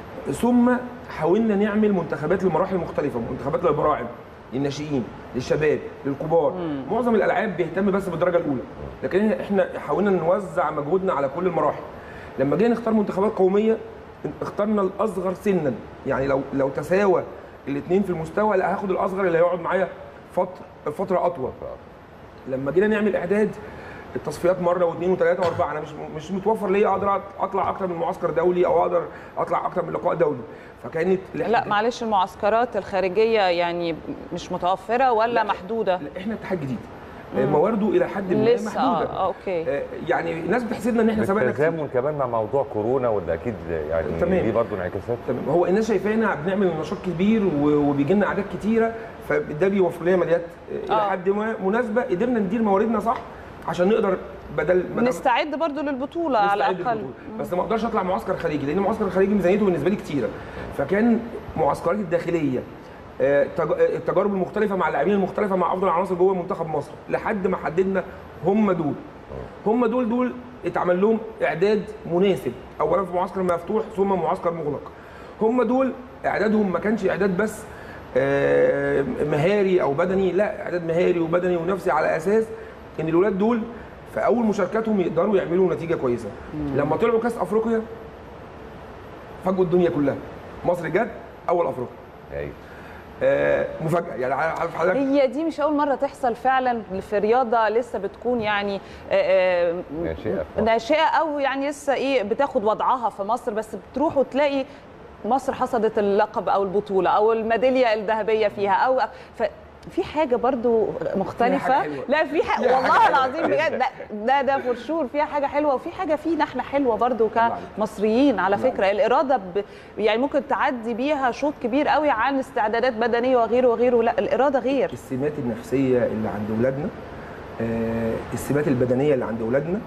ثم حاولنا نعمل منتخبات لمراحل مختلفه منتخبات للبراعم للناشئين للشباب للكبار معظم الالعاب بيهتم بس بالدرجه الاولى لكن احنا حاولنا نوزع مجهودنا على كل المراحل لما جينا نختار منتخبات قوميه اخترنا الاصغر سنا يعني لو لو تساوى الاثنين في المستوى لا هاخد الاصغر اللي هيقعد معايا فتره فتره اطول لما جينا نعمل اعداد التصفيات مره واثنين وثلاثه واربعه انا مش مش متوفر ليا اقدر اطلع اكتر من معسكر دولي او اقدر اطلع اكتر من لقاء دولي فكانت لا معلش المعسكرات الخارجيه يعني مش متوفره ولا محدوده لا، احنا اتحاد جديد موارده الى حد ما لسه محدوده اه اوكي آه، يعني الناس بتحسدنا ان احنا سبقنا كتير. بالتزامن كمان مع موضوع كورونا وده اكيد يعني تمام. دي برضه انعكاسات تمام هو الناس شايفانا بنعمل نشاط كبير و- وبيجي لنا اعداد كتيره فده بيوفر لنا ماليات آه، الى آه. حد ما مناسبه قدرنا ندير مواردنا صح عشان نقدر بدل ما نستعد برضو للبطوله على نستعد الاقل للبطولة. بس ما اقدرش اطلع معسكر خارجي لان المعسكر الخارجي ميزانيته بالنسبه لي كتيره فكان معسكرات الداخليه آه، تج- آه، التجارب المختلفه مع اللاعبين المختلفه مع افضل العناصر جوه منتخب مصر لحد ما حددنا هم دول هم دول دول اتعمل لهم اعداد مناسب اولا في معسكر مفتوح ثم معسكر مغلق هم دول اعدادهم ما كانش اعداد بس آه، مهاري او بدني لا اعداد مهاري وبدني ونفسي على اساس ان الولاد دول في اول مشاركاتهم يقدروا يعملوا نتيجه كويسه لما طلعوا كاس افريقيا فاجئوا الدنيا كلها مصر جت اول افريقيا ايوه آه مفاجاه يعني عارف حضرتك هي دي مش اول مره تحصل فعلا في رياضه لسه بتكون يعني آه، آه، ناشئة في مصر. ناشئه او يعني لسه ايه بتاخد وضعها في مصر بس بتروح وتلاقي مصر حصدت اللقب او البطوله او الميداليه الذهبيه فيها او ف في حاجه برضو مختلفه فيها حاجة حلوة. لا في حاجه فيها حاجة والله حلوة. العظيم بجد ده ده, ده فور شور فيها حاجه حلوه وفي حاجه فينا احنا حلوه برضو عليك. كمصريين على الله فكره الاراده ب... يعني ممكن تعدي بيها شوط كبير قوي عن استعدادات بدنيه وغيره وغيره لا الاراده غير السمات النفسيه اللي عند اولادنا آه السمات البدنيه اللي عند اولادنا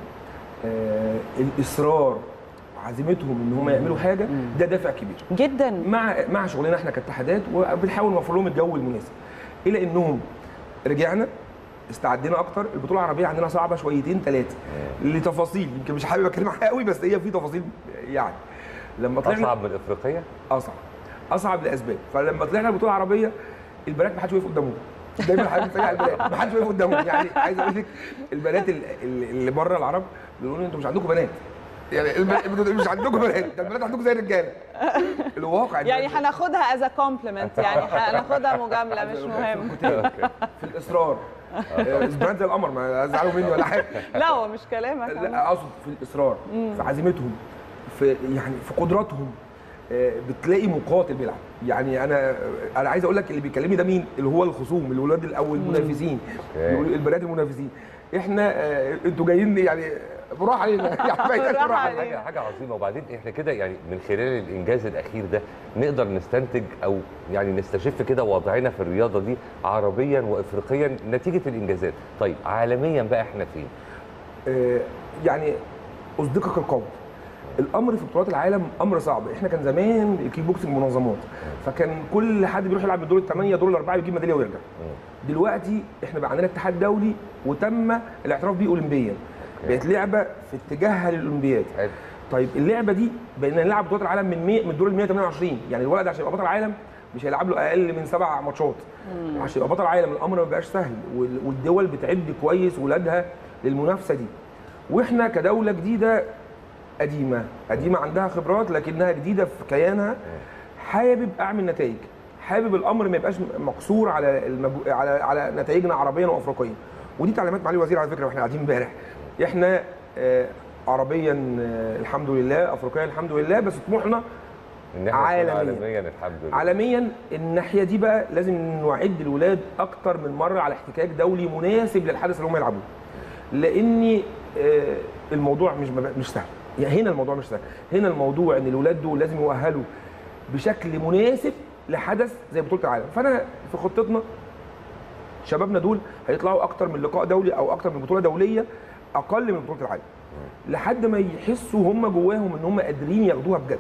آه الاصرار عزيمتهم ان هم يعملوا حاجه ده دافع كبير جدا مع مع شغلنا احنا كاتحادات وبنحاول نوفر لهم الجو المناسب الى انهم رجعنا استعدينا اكتر البطوله العربيه عندنا صعبه شويتين ثلاثه لتفاصيل يمكن مش حابب اتكلم عنها قوي بس هي في تفاصيل يعني لما طلعنا اصعب من افريقيا اصعب اصعب لاسباب فلما طلعنا البطوله العربيه البنات ما حدش وقف قدامهم دايما حضرتك بتسالي على البنات ما حدش وقف قدامهم يعني عايز اقول لك البنات ال- ال- اللي بره العرب بيقولوا لي انتوا مش عندكم بنات يعني البنات انتوا مش عندكم بنات ده البنات عندكم زي الرجاله الواقع يعني البنات هناخدها از كومبلمنت يعني هناخدها مجامله مش مهم في الاصرار آه، البنات زي القمر ما زعلوا مني ولا حاجه لا هو مش كلامك لا اقصد في الاصرار في عزيمتهم في يعني في قدراتهم آه، بتلاقي مقاتل بيلعب يعني انا انا عايز اقول لك اللي بيكلمني ده مين اللي هو الخصوم الولاد او المنافسين أوكي. يقولوا البنات المنافسين احنا آه، انتوا جايين يعني براحه علينا يعني ما يبقاش بالراحة براحة علينا. حاجه حاجه عظيمه وبعدين احنا كده يعني من خلال الانجاز الاخير ده نقدر نستنتج او يعني نستشف كده وضعنا في الرياضه دي عربيا وافريقيا نتيجه الانجازات طيب عالميا بقى احنا فين آه، يعني اصدقك القول الامر في بطولات العالم امر صعب احنا كان زمان الكيك بوكسنج منظمات فكان كل حد بيروح يلعب بالدور الثمانيه دور الاربعه يجيب ميداليه ويرجع دلوقتي احنا بقى عندنا اتحاد دولي وتم الاعتراف بيه اولمبيا بقت لعبه في اتجاهها للاولمبياد حلو. طيب اللعبه دي بقينا نلعب بطولات العالم من 100 من الدور ال 128 يعني الولد عشان يبقى بطل عالم مش هيلعب له اقل من سبع ماتشات عشان يبقى بطل عالم الامر ما بقاش سهل وال- والدول بتعد كويس ولادها للمنافسه دي واحنا كدوله جديده قديمه قديمه عندها خبرات لكنها جديده في كيانها حابب اعمل نتائج حابب الامر ما يبقاش مقصور على المجو... على على نتائجنا عربيا وافريقيا ودي تعليمات معالي الوزير على فكره واحنا قاعدين امبارح احنا آه، عربيا آه، الحمد لله افريقيا الحمد لله بس طموحنا ان احنا عالمياً. عالميا الحمد لله عالميا الناحيه دي بقى لازم نعد الولاد اكتر من مره على احتكاك دولي مناسب للحدث اللي هم يلعبوه لان آه، الموضوع مش مش سهل يعني هنا الموضوع مش سهل هنا الموضوع ان الولاد دول لازم يؤهلوا بشكل مناسب لحدث زي بطوله العالم فانا في خطتنا شبابنا دول هيطلعوا اكتر من لقاء دولي او اكتر من بطوله دوليه اقل من بطوله العالم لحد ما يحسوا هم جواهم ان هم قادرين ياخدوها بجد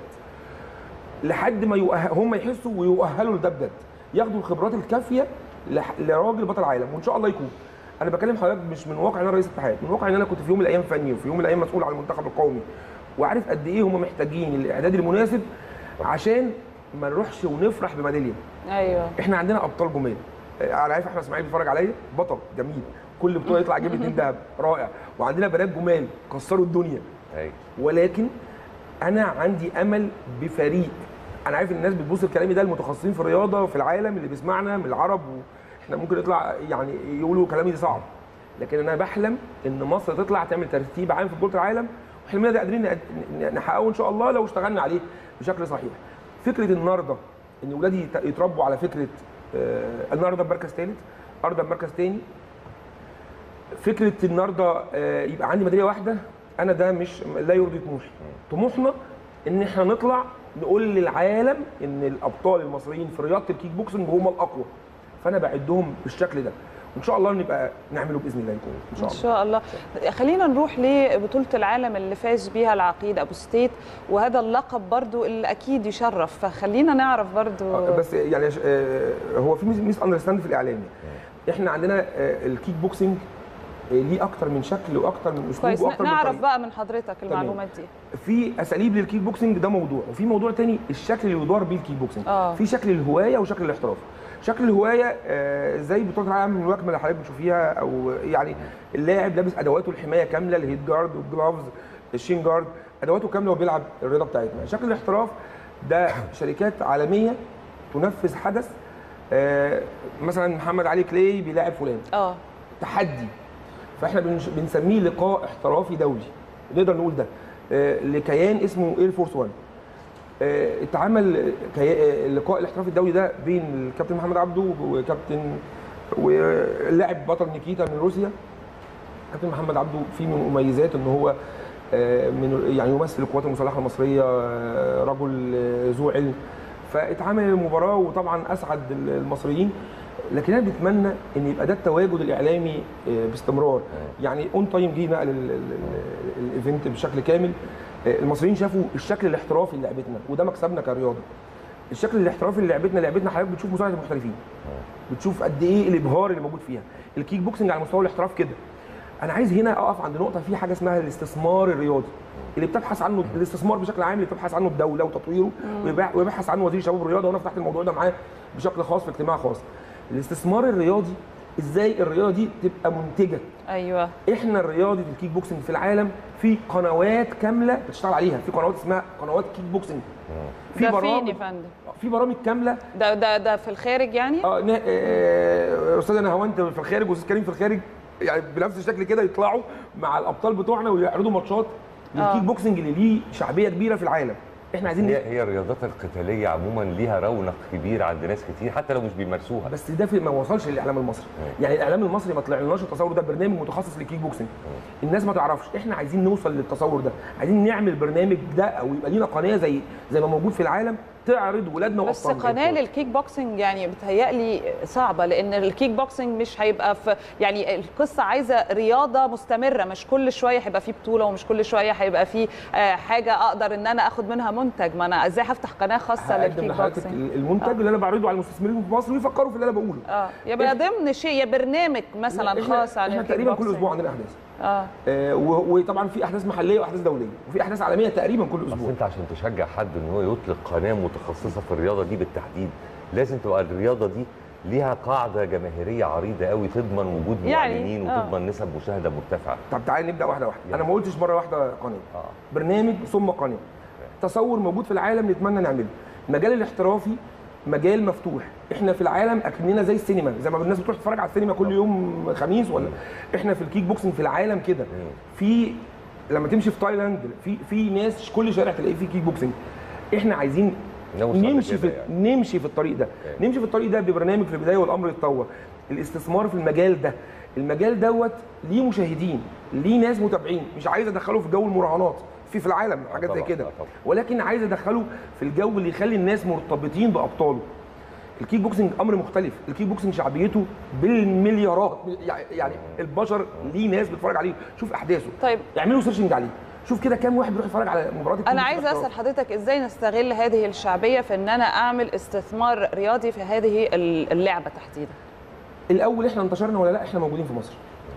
لحد ما يؤه... هم يحسوا ويؤهلوا لده بجد ياخدوا الخبرات الكافيه لح... لراجل بطل عالم وان شاء الله يكون انا بكلم حضرتك مش من واقع ان انا رئيس اتحاد من واقع ان انا كنت في يوم من الايام فني وفي يوم من الايام مسؤول عن المنتخب القومي وعارف قد ايه هم محتاجين الاعداد المناسب عشان ما نروحش ونفرح بميداليه ايوه احنا عندنا ابطال جمال آه، انا عارف احمد اسماعيل بيتفرج عليا بطل جميل كل بطوله يطلع يجيب لي اتنين دهب رائع وعندنا بنات جمال كسروا الدنيا أيوة. ولكن انا عندي امل بفريق انا عارف الناس بتبص لكلامي ده المتخصصين في الرياضه في العالم اللي بيسمعنا من العرب واحنا ممكن نطلع يعني يقولوا كلامي ده صعب لكن انا بحلم ان مصر تطلع تعمل ترتيب عام في بطوله العالم وحلمنا ده قادرين نق- نحققه ان شاء الله لو اشتغلنا عليه بشكل صحيح فكره النهارده ان ولادي يت- يتربوا على فكره آه، النهارده بمركز ثالث النهارده بمركز ثاني فكره النهارده آه، يبقى عندي ميداليه واحده انا ده مش لا يرضي طموحي طموحنا ان احنا نطلع نقول للعالم ان الابطال المصريين في رياضه الكيك بوكسنج هم الاقوى فانا بعدهم بالشكل ده وان شاء الله نبقى نعمله باذن الله يكون ان شاء ان الله شاء الله خلينا نروح لبطوله العالم اللي فاز بيها العقيد ابو ستيت وهذا اللقب برضو اللي اكيد يشرف فخلينا نعرف برضو آه، بس يعني آه، هو في ميس اندرستاند في الاعلام احنا عندنا آه، الكيك بوكسنج آه، ليه اكتر من شكل واكتر من اسلوب كويس واكتر من نعرف طريقة. بقى من حضرتك المعلومات دي في اساليب للكيك بوكسنج ده موضوع وفي موضوع تاني الشكل اللي يدار بيه الكيك بوكسنج آه. في شكل الهوايه وشكل الاحتراف شكل الهوايه آه، زي بطوله العالم من الملاكمه اللي حضرتك بتشوفيها او يعني اللاعب لابس ادواته الحمايه كامله الهيد جارد والجلافز الشين جارد ادواته كامله وبيلعب الرياضه بتاعتنا شكل الاحتراف ده شركات عالميه تنفذ حدث آه، مثلا محمد علي كلاي بيلاعب فلان اه تحدي فاحنا بنش- بنسميه لقاء احترافي دولي نقدر نقول ده آه، لكيان اسمه اير فورس 1 آه، اتعمل كي- آه، اللقاء الاحترافي الدولي ده بين الكابتن محمد عبده وكابتن واللاعب بطل نيكيتا من روسيا كابتن محمد عبده فيه من مميزات ان هو آه، من يعني يمثل القوات المسلحه المصريه آه، رجل آه، ذو علم فاتعمل المباراه وطبعا اسعد المصريين لكن انا بتمنى ان يبقى ده التواجد الاعلامي آه، باستمرار يعني اون تايم جه نقل ال- ال- ال- الايفنت بشكل كامل آه، المصريين شافوا الشكل الاحترافي للعبتنا وده مكسبنا كرياضه الشكل الاحترافي للعبتنا لعبتنا حضرتك بتشوف مصارعه المحترفين بتشوف قد ايه الابهار اللي موجود فيها الكيك بوكسنج على مستوى الاحتراف كده انا عايز هنا اقف عند نقطه في حاجه اسمها الاستثمار الرياضي اللي بتبحث عنه الاستثمار بشكل عام اللي بتبحث عنه الدوله وتطويره ويبح- ويبحث عنه وزير الشباب والرياضه وانا فتحت الموضوع ده معاه بشكل خاص في اجتماع خاص الاستثمار الرياضي ازاي الرياضه دي تبقى منتجه ايوه احنا الرياضي الكيك بوكسنج في العالم في قنوات كامله بتشتغل عليها في قنوات اسمها قنوات كيك بوكسنج في ده فين برامج يا فندم في برامج كامله ده ده ده في الخارج يعني اه نا- آه، استاذ نهاوند في الخارج واستاذ كريم في الخارج يعني بنفس الشكل كده يطلعوا مع الابطال بتوعنا ويعرضوا ماتشات للكيك بوكسنج اللي ليه شعبيه كبيره في العالم احنا عايزين هي هي الرياضات القتاليه عموما ليها رونق كبير عند ناس كتير حتى لو مش بيمارسوها بس ده في ما وصلش للاعلام المصري يعني الاعلام المصري ما طلعلناش التصور ده برنامج متخصص للكيك بوكسنج الناس ما تعرفش احنا عايزين نوصل للتصور ده عايزين نعمل برنامج ده او يبقى لينا قناه زي زي ما موجود في العالم تعرض ولادنا بس وابطالنا قناه للكيك بوكسنج يعني بتهيألي صعبه لان الكيك بوكسنج مش هيبقى في يعني القصه عايزه رياضه مستمره مش كل شويه هيبقى في بطوله ومش كل شويه هيبقى في آه، حاجه اقدر ان انا اخد منها منتج ما انا ازاي هفتح قناه خاصه هقدم للكيك لحضرتك بوكسنج المنتج آه. اللي انا بعرضه على المستثمرين في مصر ويفكروا في اللي انا بقوله اه يبقى ضمن شيء يا برنامج مثلا إحنا- خاص عن احنا الكيك تقريبا كل بوكسنج. اسبوع عندنا احداث اه آه، و- وطبعا في احداث محليه واحداث دوليه وفي احداث عالميه تقريبا كل بس اسبوع انت عشان تشجع حد ان هو يطلق قناه متخصصه في الرياضه دي بالتحديد لازم تبقى الرياضه دي ليها قاعده جماهيريه عريضه قوي تضمن وجود يعني، معلنين آه. وتضمن نسب مشاهده مرتفعه طب تعالى نبدا واحده واحده يعني. انا ما قلتش مره واحده قناه اه برنامج ثم قناه تصور موجود في العالم نتمنى نعمله المجال الاحترافي مجال مفتوح احنا في العالم اكننا زي السينما زي ما الناس بتروح تتفرج على السينما كل يوم خميس ولا احنا في الكيك بوكسنج في العالم كده في لما تمشي في تايلاند في في ناس كل شارع تلاقيه فيه كيك بوكسنج احنا عايزين نوصل نمشي لكده في يعني. نمشي في الطريق ده نمشي في الطريق ده ببرنامج في البدايه والامر يتطور الاستثمار في المجال ده المجال دوت ليه مشاهدين ليه ناس متابعين مش عايز ادخله في جو المراهنات في في العالم حاجات زي طبعاً، كده آه طبعاً. ولكن عايز ادخله في الجو اللي يخلي الناس مرتبطين بابطاله الكيك بوكسنج امر مختلف الكيك بوكسنج شعبيته بالمليارات يعني- يعني البشر ليه ناس بتتفرج عليه شوف احداثه طيب اعملوا سيرشنج عليه شوف كده كام واحد بيروح يتفرج على مباراه الكيك انا بوكسنج عايزه اسال حضرتك ازاي نستغل هذه الشعبيه في ان انا اعمل استثمار رياضي في هذه اللعبه تحديدا الاول احنا انتشرنا ولا لا احنا موجودين في مصر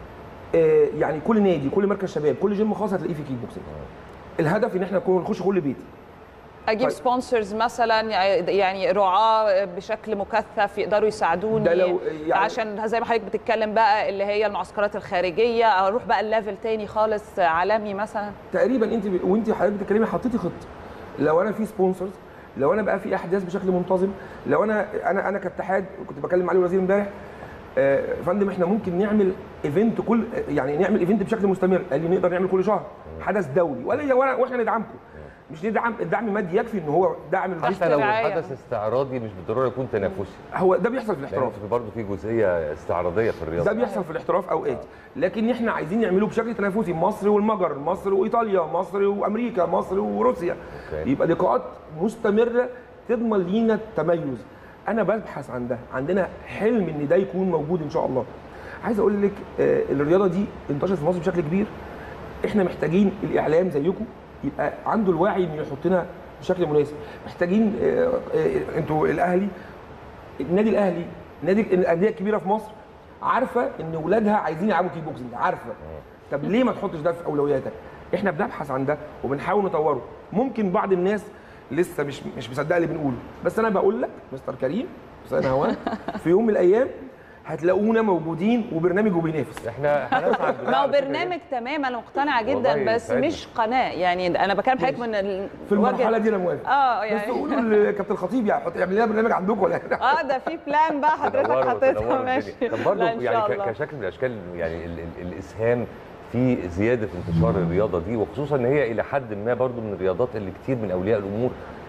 آه يعني كل نادي كل مركز شباب كل جيم خاص هتلاقيه في كيك بوكسنج الهدف ان احنا نكون نخش كل بيت اجيب طيب. سبونسرز مثلا يعني رعاه بشكل مكثف يقدروا يساعدوني ده لو- يعني- عشان زي ما حضرتك بتتكلم بقى اللي هي المعسكرات الخارجيه اروح بقى الليفل تاني خالص عالمي مثلا تقريبا انت ب... وانت حضرتك بتتكلمي حطيتي خطه لو انا في سبونسرز لو انا بقى في احداث بشكل منتظم لو انا انا انا كاتحاد كنت بكلم علي الوزير امبارح آه، يا فندم احنا ممكن نعمل ايفنت كل يعني نعمل ايفنت بشكل مستمر قال لي نقدر نعمل كل شهر حدث دولي ولا ولا واحنا ندعمكم مش ندعم الدعم مادي يكفي ان هو دعم الجيش حتى لو رعاية. الحدث استعراضي مش بالضروره يكون تنافسي هو ده بيحصل في لان الاحتراف برضه في جزئيه استعراضيه في الرياضه ده بيحصل في الاحتراف اوقات لكن احنا عايزين نعمله بشكل تنافسي مصر والمجر مصر وايطاليا مصر وامريكا مصر وروسيا أوكي. يبقى لقاءات مستمره تضمن لينا التميز انا ببحث عن ده عندنا حلم ان ده يكون موجود ان شاء الله عايز اقول لك آه، الرياضه دي انتشرت في مصر بشكل كبير احنا محتاجين الاعلام زيكم يبقى عنده الوعي انه يحطنا بشكل مناسب محتاجين آه، آه، انتوا الاهلي النادي الاهلي نادي الانديه الكبيره في مصر عارفه ان اولادها عايزين يلعبوا كيك بوكسنج عارفه طب ليه ما تحطش ده في اولوياتك احنا بنبحث عن ده وبنحاول نطوره ممكن بعض الناس لسه مش مش مصدقه اللي بنقوله بس انا بقول لك مستر كريم استاذ هوان في يوم من الايام هتلاقونا موجودين وبرنامج وبينافس احنا هنسعد بده ما هو على فكرة برنامج تمام انا مقتنعه والله جدا بس يسعدني. مش قناه يعني انا بكلم حضرتك من ال- في المرحله وجهة- دي انا موافق اه بس يعني قولوا لكابتن الخطيب يعني حط يعمل لنا برنامج عندكم ولا اه ده في بلان بقى حضرتك تنوروا- حطيتها تنوروا ماشي الدنيا. طب برضه لا، إن شاء يعني ك- الله. كشكل من الاشكال يعني ال ال الاسهام في زياده انتشار الرياضه دي وخصوصا ان هي الى حد ما برضه من الرياضات اللي كتير من اولياء الامور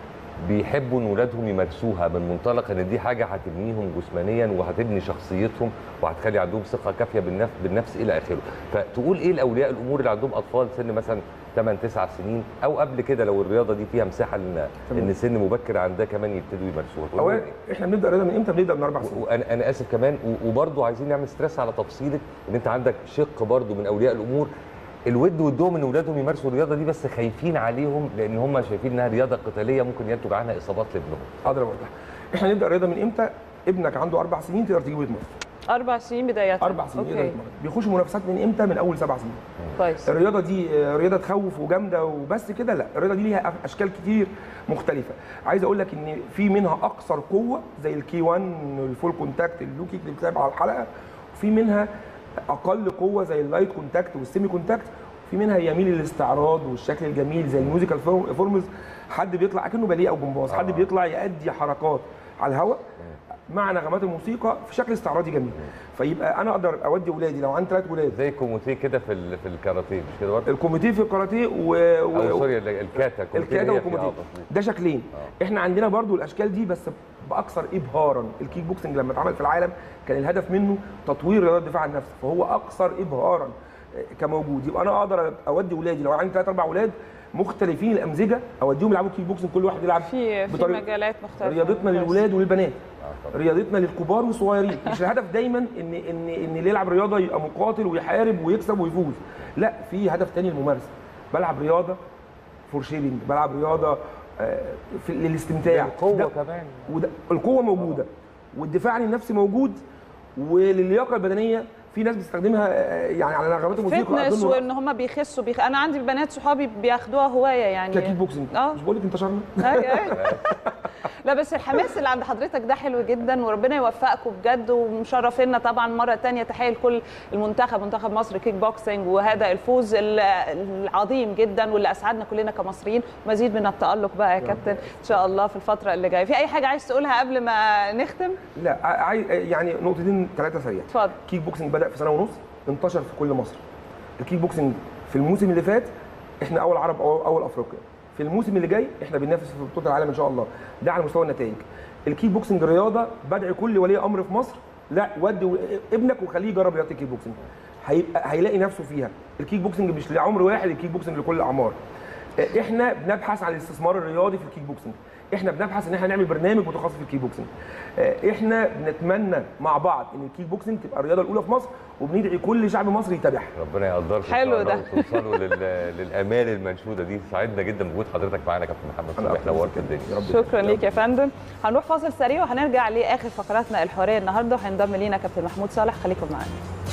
بيحبوا ان اولادهم يمارسوها من منطلق ان دي حاجه هتبنيهم جسمانيا وهتبني شخصيتهم وهتخلي عندهم ثقه كافيه بالنفس بالنفس الى اخره فتقول ايه لاولياء الامور اللي عندهم اطفال سن مثلا 8 9 سنين او قبل كده لو الرياضه دي فيها مساحه ان تمام. ان سن مبكر عندها كمان يبتدوا يمارسوها تقول اولا لهم إيه؟ احنا بنبدا رياضه من امتى بنبدا من اربع سنين وانا انا اسف كمان و- وبرضه عايزين نعمل ستريس على تفصيله ان انت عندك شق برضه من اولياء الامور الود ودهم ان اولادهم يمارسوا الرياضه دي بس خايفين عليهم لان هم شايفين انها رياضه قتاليه ممكن ينتج عنها اصابات لابنهم اقدر اوضح احنا نبدا رياضه من امتى ابنك عنده اربع سنين تقدر تجيبه يتمرن اربع سنين بدايه اربع سنين يقدر اوكي يتمرن بيخش منافسات من امتى من اول سبع سنين كويس الرياضه دي آه، رياضه تخوف وجامده وبس كده لا الرياضه دي ليها اشكال كتير مختلفه عايز اقول لك ان في منها اكثر قوه زي الكي 1 الفول كونتاكت اللو كيك اللي بتلعب على الحلقه وفي منها اقل قوه زي اللايت كونتاكت والسيمي كونتاكت وفي منها يميل للاستعراض والشكل الجميل زي الميوزيكال فورمز حد بيطلع اكنه باليه او جمباز حد بيطلع يأدي حركات على الهواء مع نغمات الموسيقى في شكل استعراضي جميل فيبقى انا اقدر اودي ولادي لو عندي ثلاث ولاد زي كوموتيه كده في ال- في الكاراتيه مش كده برضه؟ الكوميتيه في الكاراتيه و... او و... سوري ال- الكاتا الكوموتيه الكاده هي فيها والكوميتيه تصنيف. ده شكلين احنا عندنا برضو الاشكال دي بس باكثر ابهارا الكيك بوكسنج لما اتعمل في العالم كان الهدف منه تطوير رياضه الدفاع عن النفس فهو اكثر ابهارا آه، كموجود يبقى انا اقدر اودي ولادي لو عندي ثلاث اربع اولاد مختلفين الامزجه اوديهم يلعبوا كيك بوكسنج كل واحد يلعب في في بطريقة- مجالات مختلفه رياضتنا كويس. للولاد وللبنات آه، طبعاً. رياضتنا للكبار والصغيرين مش الهدف دايما ان ان ان اللي يلعب رياضه يبقى مقاتل ويحارب ويكسب ويفوز لا في هدف تاني الممارسه بلعب رياضه فور شيبنج بلعب رياضه آه، في للاستمتاع القوه ده- كمان وده القوه موجوده والدفاع عن النفس موجود وللياقه البدنيه في ناس بتستخدمها آه، يعني على نغمات الموسيقى فتنس أظن وان هم بيخسوا بيخ... انا عندي بنات صحابي بياخدوها هوايه يعني ككيك بوكسنج اه مش بقول لك انتشرنا أيوة، أيوة. لا بس الحماس اللي عند حضرتك ده حلو جدا وربنا يوفقكم بجد ومشرفينا طبعا مره تانية تحيه لكل المنتخب منتخب مصر كيك بوكسنج وهذا الفوز ال- العظيم جدا واللي اسعدنا كلنا كمصريين مزيد من التالق بقى يا كابتن ان شاء الله في الفتره اللي جايه في اي حاجه عايز تقولها قبل ما نختم لا عايز يعني نقطتين ثلاثه سريع اتفضل كيك بوكسنج بدا في سنه ونص انتشر في كل مصر الكيك بوكسنج في الموسم اللي فات احنا اول عرب او اول افريقيا في الموسم اللي جاي احنا بننافس في بطوله العالم ان شاء الله ده على مستوى النتائج الكيك بوكسنج رياضه بدعي كل ولي امر في مصر لا ودي و- ابنك وخليه يجرب رياضه الكيك بوكسنج هيبقى هيلاقي نفسه فيها الكيك بوكسنج مش لعمر واحد الكيك بوكسنج لكل الاعمار احنا بنبحث عن الاستثمار الرياضي في الكيك بوكسنج احنا بنبحث ان احنا نعمل برنامج متخصص في الكيك بوكسنج اه، احنا بنتمنى مع بعض ان الكيك بوكسنج تبقى الرياضه الاولى في مصر وبندعي كل شعب مصري يتابعها ربنا يقدركم إن حلو شاء الله ده. وتوصلوا لل- للامال المنشوده دي سعدنا جدا بوجود حضرتك معانا يا كابتن محمد أنا صالح أكتر. نورت يا الدنيا رب شكرا ليك يا فندم هنروح فاصل سريع وهنرجع لاخر فقراتنا الحواريه النهارده وهينضم لينا كابتن محمود صالح خليكم معانا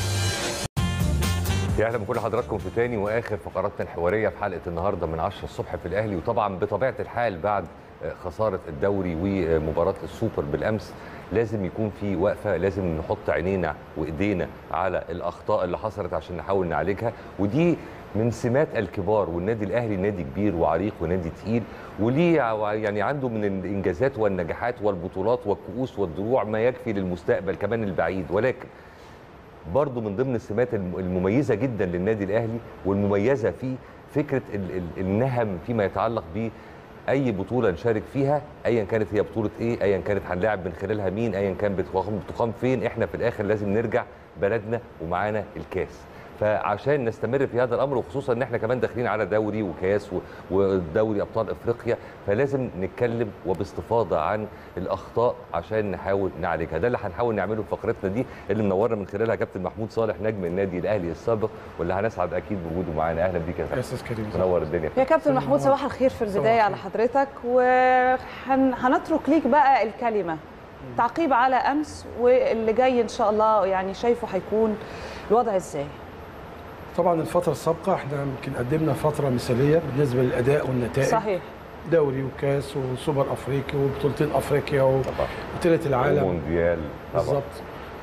يا اهلا بكل حضراتكم في تاني واخر فقراتنا الحواريه في حلقه النهارده من 10 الصبح في الاهلي وطبعا بطبيعه الحال بعد آه، خساره الدوري ومباراه السوبر بالامس لازم يكون في وقفه لازم نحط عينينا وايدينا على الاخطاء اللي حصلت عشان نحاول نعالجها ودي من سمات الكبار والنادي الاهلي نادي كبير وعريق ونادي تقيل وليه ع- يعني عنده من الانجازات والنجاحات والبطولات والكؤوس والدروع ما يكفي للمستقبل كمان البعيد ولكن برضو من ضمن السمات الم- المميزه جدا للنادي الاهلي والمميزه فيه فكره ال- ال- النهم فيما يتعلق ب اي بطوله نشارك فيها ايا كانت هي بطوله ايه ايا كانت هنلاعب من خلالها مين ايا كان بتقام بتقام فين احنا في الاخر لازم نرجع بلدنا ومعانا الكاس فعشان نستمر في هذا الامر وخصوصا ان احنا كمان داخلين على دوري وكاس و- ودوري ابطال افريقيا فلازم نتكلم وباستفاضه عن الاخطاء عشان نحاول نعالجها ده اللي هنحاول نعمله في فقرتنا دي اللي منورنا من خلالها كابتن محمود صالح نجم النادي الاهلي السابق واللي هنسعد اكيد بوجوده معانا اهلا بيك يا يا فندم استاذ كريم منور الدنيا يا كابتن محمود صباح الخير في البدايه صباح على حضرتك وهنترك ليك بقى الكلمه تعقيب على امس واللي جاي ان شاء الله يعني شايفه هيكون الوضع ازاي طبعا الفتره السابقه احنا يمكن قدمنا فتره مثاليه بالنسبه للاداء والنتائج صحيح دوري وكاس وسوبر افريقي وبطولتين افريقيا طبعا وبطوله العالم مونديال طبعا بالظبط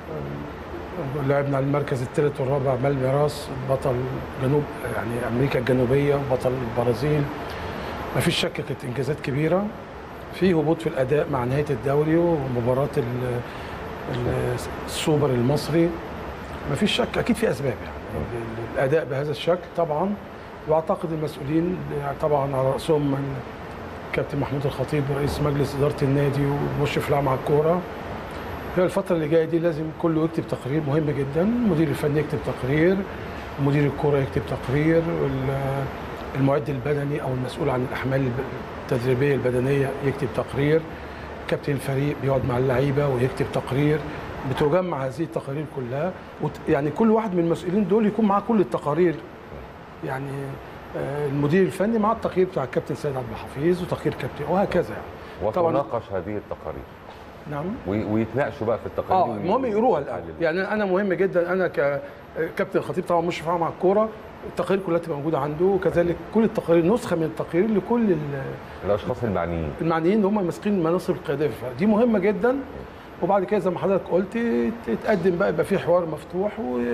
لعبنا على المركز الثالث والرابع بالميراس بطل جنوب يعني امريكا الجنوبيه وبطل البرازيل ما فيش شك كانت انجازات كبيره في هبوط في الاداء مع نهايه الدوري ومباراه ال- ال- السوبر المصري ما فيش شك اكيد في اسباب يعني الاداء بهذا الشكل طبعا واعتقد المسؤولين طبعا على راسهم الكابتن محمود الخطيب رئيس مجلس اداره النادي ومشرف العام على الكوره هي الفترة اللي جاية دي لازم كله يكتب تقرير مهم جدا، المدير الفني يكتب تقرير، مدير الكرة يكتب تقرير، وال- المعد البدني أو المسؤول عن الأحمال الب- التدريبية البدنية يكتب تقرير، كابتن الفريق بيقعد مع اللعيبة ويكتب تقرير، بتجمع هذه التقارير كلها، وت- يعني كل واحد من المسؤولين دول يكون معاه كل التقارير يعني آه، المدير الفني مع التقرير بتاع الكابتن سيد عبد الحفيظ وتقرير كابتن وهكذا يعني. طبعاً. وتناقش هذه التقارير نعم وي- ويتناقشوا بقى في التقارير اه المهم يقروها الاول يعني انا مهم جدا انا ككابتن الخطيب طبعا مشرف عام على الكوره التقارير كلها تبقى موجوده عنده وكذلك كل التقارير نسخه من التقارير لكل ال- الاشخاص المعنيين المعنيين اللي هم ماسكين المناصب القياديه في الفرق. دي مهمه جدا وبعد كده زي ما حضرتك قلت تتقدم بقى يبقى في حوار مفتوح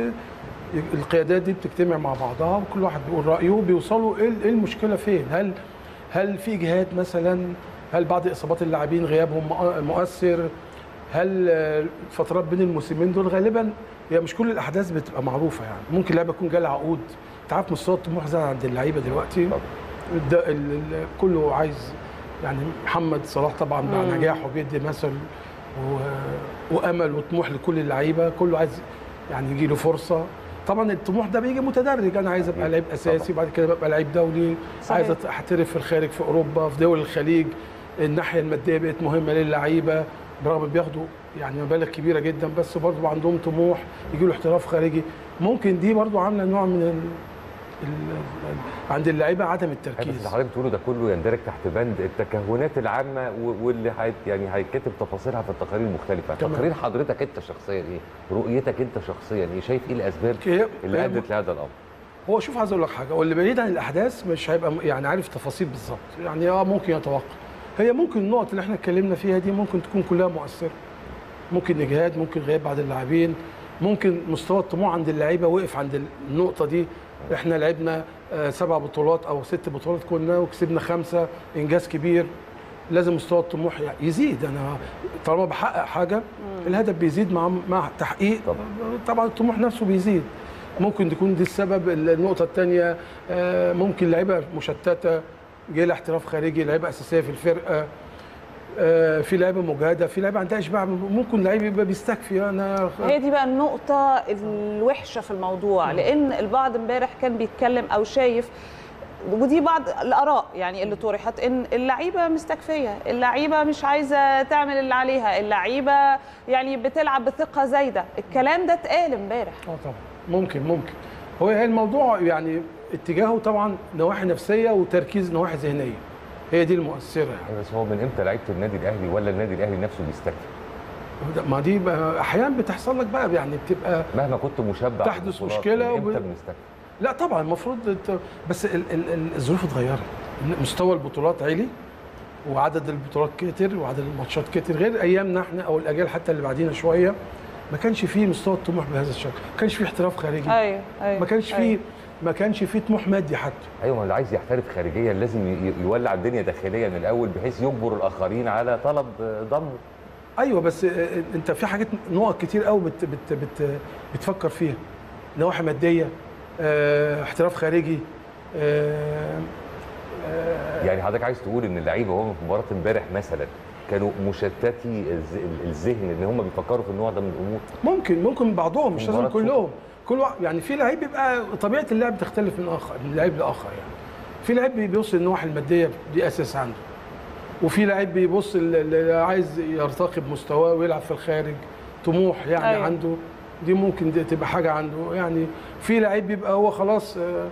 والقيادات دي بتجتمع مع بعضها وكل واحد بيقول رايه وبيوصلوا ايه إيه المشكله فين هل هل في اجهاد مثلا هل بعض اصابات اللاعبين غيابهم مؤ- مؤثر هل آه، الفترات بين الموسمين دول غالبا هي مش كل الاحداث بتبقى معروفه يعني ممكن لاعب يكون جاله عقود انت عارف مستوى الطموح زاد عند اللعيبه دلوقتي طبعا. ده ال- ال- كله عايز يعني محمد صلاح طبعا مع نجاحه بيدي مثل و... وامل وطموح لكل اللعيبه كله عايز يعني يجي له فرصه طبعا الطموح ده بيجي متدرج انا عايز ابقى لعيب اساسي بعد كده ببقى لعيب دولي صحيح. عايز أت- احترف في الخارج في اوروبا في دول الخليج الناحيه الماديه بقت مهمه للعيبه برغم بياخدوا يعني مبالغ كبيره جدا بس برضه عندهم طموح يجي له احتراف خارجي ممكن دي برضه عامله نوع من ال... ال... ال... عند اللعيبه عدم بس التركيز اللي حضرتك بتقوله ده كله يندرج تحت بند التكهنات العامه و- واللي هي يعني هيتكتب تفاصيلها في التقارير المختلفه تمام. تقرير حضرتك انت شخصيا ايه رؤيتك انت شخصيا ايه شايف ايه الاسباب هي- اللي هي- ادت لهذا الامر هو شوف عايز اقول لك حاجه واللي بعيد عن الاحداث مش هيبقى م- يعني عارف تفاصيل بالظبط يعني اه ممكن يتوقع هي ممكن النقط اللي احنا اتكلمنا فيها دي ممكن تكون كلها مؤثره ممكن اجهاد ممكن غياب بعض اللاعبين ممكن مستوى الطموح عند اللعيبه وقف عند النقطه دي احنا لعبنا آه، سبع بطولات او ست بطولات كنا وكسبنا خمسه انجاز كبير لازم مستوى الطموح يعني يزيد انا طالما بحقق حاجه الهدف بيزيد مع مع تحقيق طبعا. طبعا الطموح نفسه بيزيد ممكن تكون دي السبب النقطه الثانيه ممكن لعيبه مشتته جاي لها احتراف خارجي لعيبه اساسيه في الفرقه آه، في لعيبه مجهده في لعيبه عندها اشباع ممكن لعيب يبقى بيستكفي انا هي دي بقى النقطة الوحشة في الموضوع لأن البعض امبارح كان بيتكلم أو شايف ودي بعض الآراء يعني اللي طرحت إن اللعيبة مستكفية، اللعيبة مش عايزة تعمل اللي عليها، اللعيبة يعني بتلعب بثقة زايدة، الكلام ده اتقال امبارح. اه طبعا ممكن ممكن هو هي الموضوع يعني اتجاهه طبعا نواحي نفسيه وتركيز نواحي ذهنيه هي دي المؤثره يعني بس هو من امتى لعيبه النادي الاهلي ولا النادي الاهلي نفسه بيستكفي ما دي بقى احيانا بتحصل لك بقى يعني بتبقى مهما كنت مشبع تحدث بالبطولات، مشكلة من امتى وب- بنستكفي لا طبعا المفروض الت- بس ال ال ال الظروف اتغيرت مستوى البطولات عالي وعدد البطولات كتر وعدد الماتشات كتر غير ايامنا احنا او الاجيال حتى اللي بعدينا شويه ما كانش فيه مستوى الطموح بهذا الشكل ما كانش فيه احتراف خارجي أيوه أيوه ما كانش فيه ما كانش فيه طموح مادي حتى ايوه ما اللي عايز يحترف خارجيا لازم ي- يولع الدنيا داخليا من الاول بحيث يجبر الاخرين على طلب ضمه ايوه بس آه، انت في حاجات نقط كتير قوي بت بت بت بتفكر فيها نواحي ماديه اه احتراف خارجي اه يعني حضرتك عايز تقول ان اللعيبه وهم في مباراه امبارح مثلا كانوا مشتتي الز- الذهن ان هم بيفكروا في النوع ده من الامور ممكن ممكن بعضهم مش لازم مباراة كلهم كل واحد يعني في لعيب بيبقى طبيعه اللعب تختلف من اخر من لعيب لاخر يعني في لعيب بيبص للنواحي الماديه دي اساس عنده وفي لعيب بيبص ل- ل- عايز يرتقي بمستواه ويلعب في الخارج طموح يعني أيوة. أيوة. عنده دي ممكن دي تبقى حاجه عنده يعني في لعيب بيبقى هو خلاص آه،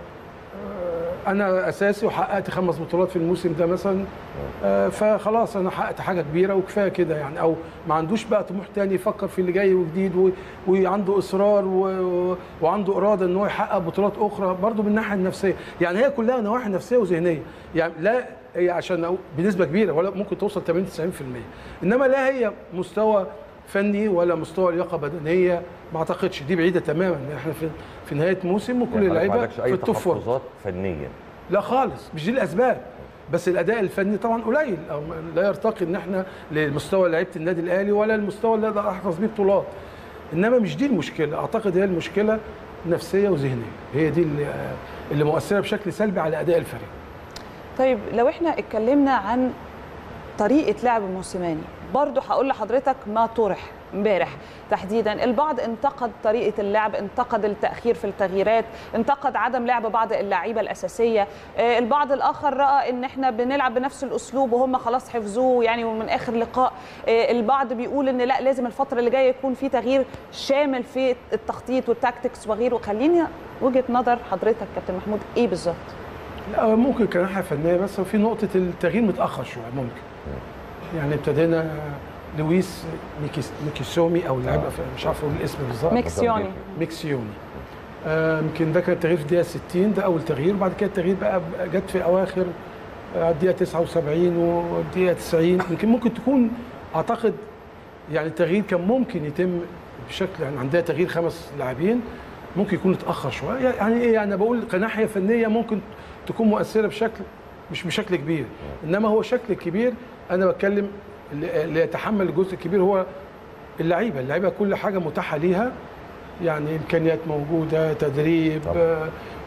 آه، انا اساسي وحققت خمس بطولات في الموسم ده مثلا آه، فخلاص انا حققت حاجه كبيره وكفايه كده يعني او ما عندوش بقى طموح تاني يفكر في اللي جاي وجديد و- وعنده اصرار و- وعنده اراده ان هو يحقق بطولات اخرى برضه من الناحيه النفسيه يعني هي كلها نواحي نفسيه وذهنيه يعني لا هي عشان أقول بنسبه كبيره ولا ممكن توصل 80 90% انما لا هي مستوى فني ولا مستوى لياقه بدنيه ما اعتقدش دي بعيده تماما احنا في في نهايه موسم وكل يعني حضرتك ما اللعيبه عندكش في اي التوب فور تحفظات فنيا لا خالص مش دي الاسباب بس الاداء الفني طبعا قليل او لا يرتقي ان احنا لمستوى لعيبه النادي الاهلي ولا المستوى اللي اقدر احرز بيه بطولات انما مش دي المشكله اعتقد هي المشكله نفسيه وذهنيه هي دي اللي, اللي مؤثره بشكل سلبي على اداء الفريق طيب لو احنا اتكلمنا عن طريقه لعب موسيماني برضه هقول لحضرتك ما طرح امبارح تحديدا البعض انتقد طريقه اللعب انتقد التاخير في التغييرات انتقد عدم لعب بعض اللعيبه الاساسيه آه، البعض الاخر راى ان احنا بنلعب بنفس الاسلوب وهم خلاص حفظوه يعني ومن اخر لقاء آه، البعض بيقول ان لا لازم الفتره اللي جايه يكون في تغيير شامل في التخطيط والتاكتكس وغيره خليني وجهه نظر حضرتك كابتن محمود ايه بالظبط لا ممكن كناحيه فنيه بس في نقطه التغيير متاخر شويه ممكن يعني ابتدينا لويس ميكيس ميكيسومي او اللعيبه مش عارف اقول الاسم بالظبط ميكسيوني ميكسيوني آه، يمكن ده كان تغيير في الدقيقه 60 ده اول تغيير وبعد كده التغيير بقى جت في اواخر آه، الدقيقه 79 والدقيقه 90 يمكن ممكن تكون اعتقد يعني التغيير كان ممكن يتم بشكل يعني عندها تغيير خمس لاعبين ممكن يكون اتاخر شويه يعني ايه يعني بقول كناحيه فنيه ممكن تكون مؤثره بشكل مش بشكل كبير انما هو شكل كبير انا بتكلم اللي اللي يتحمل الجزء الكبير هو اللعيبه اللعيبه كل حاجه متاحه ليها يعني امكانيات موجوده تدريب طبعا. آه،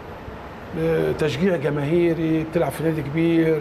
آه، تشجيع جماهيري بتلعب في نادي كبير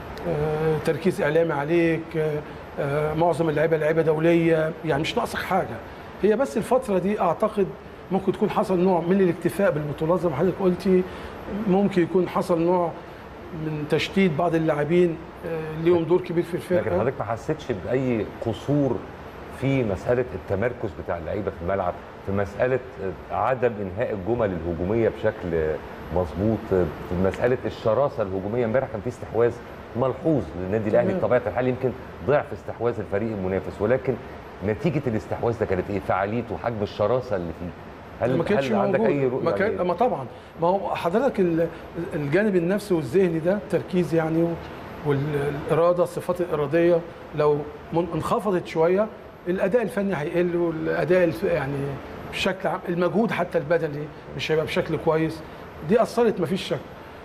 آه، تركيز اعلامي عليك آه، آه، معظم اللعيبه لعيبه دوليه يعني مش ناقصك حاجه هي بس الفتره دي اعتقد ممكن تكون حصل نوع من الاكتفاء بالبطولات زي ما حضرتك قلتي ممكن يكون حصل نوع من تشتيت بعض اللاعبين آه، ليهم دور كبير في لكن الفرقه حضرتك ما حسيتش باي قصور في مساله التمركز بتاع اللعيبه في الملعب في مساله عدم انهاء الجمل الهجوميه بشكل مظبوط في مساله الشراسه الهجوميه امبارح كان في استحواذ ملحوظ للنادي الاهلي تمام. بطبيعه الحال يمكن ضعف استحواذ الفريق المنافس ولكن نتيجه الاستحواذ ده كانت ايه فعاليته وحجم الشراسه اللي فيه هل ما كانش هل عندك موجود. اي رؤيه ما كان ليه؟ ما طبعا ما هو حضرتك ال- الجانب النفسي والذهني ده التركيز يعني و- والاراده الصفات الاراديه لو من- انخفضت شويه الاداء الفني هيقل والاداء الف- يعني بشكل عام المجهود حتى البدني مش هيبقى بشكل كويس دي اثرت ما فيش شك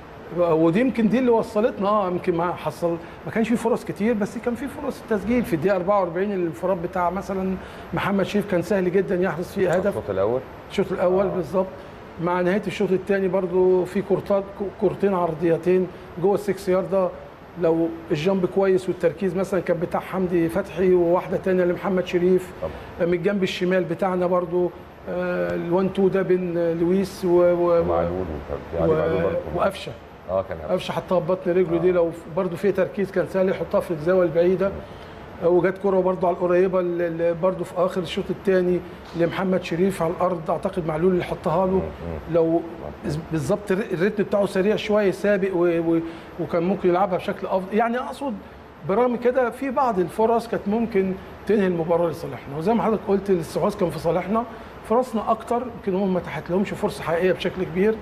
ودي يمكن دي اللي وصلتنا اه يمكن ما حصل ما كانش في فرص كتير بس كان في فرص تسجيل في الدقيقه 44 الانفراد بتاع مثلا محمد شريف كان سهل جدا يحرز فيه هدف الشوط الاول الشوط الاول بالظبط مع نهايه الشوط الثاني برضو في كورتات كورتين عرضيتين جوه السكس يارده لو الجنب كويس والتركيز مثلا كان بتاع حمدي فتحي وواحده ثانيه لمحمد شريف من الجنب الشمال بتاعنا برضو آه، الوان تو ده بين آه، لويس و- و- معلول و- يعني معلول برضه. وقفشه اه كان قفشه حطها ببطن رجله دي لو برضو فيها تركيز كان سهل يحطها في الزاويه البعيده وجت كره برضو على القريبه اللي برضو في اخر الشوط الثاني لمحمد شريف على الارض اعتقد معلول اللي حطها له لو بالظبط الريتم بتاعه سريع شويه سابق و... و... وكان ممكن يلعبها بشكل افضل يعني اقصد برغم كده في بعض الفرص كانت ممكن تنهي المباراه لصالحنا وزي ما حضرتك قلت الاستحواذ كان في صالحنا فرصنا اكتر يمكن هم ما تحت لهمش فرصه حقيقيه بشكل كبير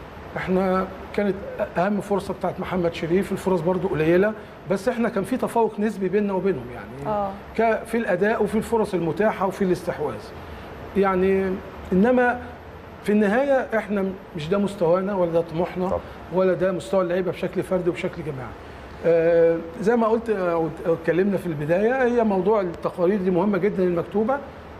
احنا كانت اهم فرصه بتاعت محمد شريف الفرص برضو قليله بس احنا كان في تفوق نسبي بيننا وبينهم يعني اه ك- في الاداء وفي الفرص المتاحه وفي الاستحواذ يعني انما في النهايه احنا مش ده مستوانا ولا ده طموحنا طبعا. ولا ده مستوى اللعيبه بشكل فردي وبشكل جماعي آه زي ما قلت آه، وت- اتكلمنا في البدايه هي موضوع التقارير دي مهمه جدا المكتوبه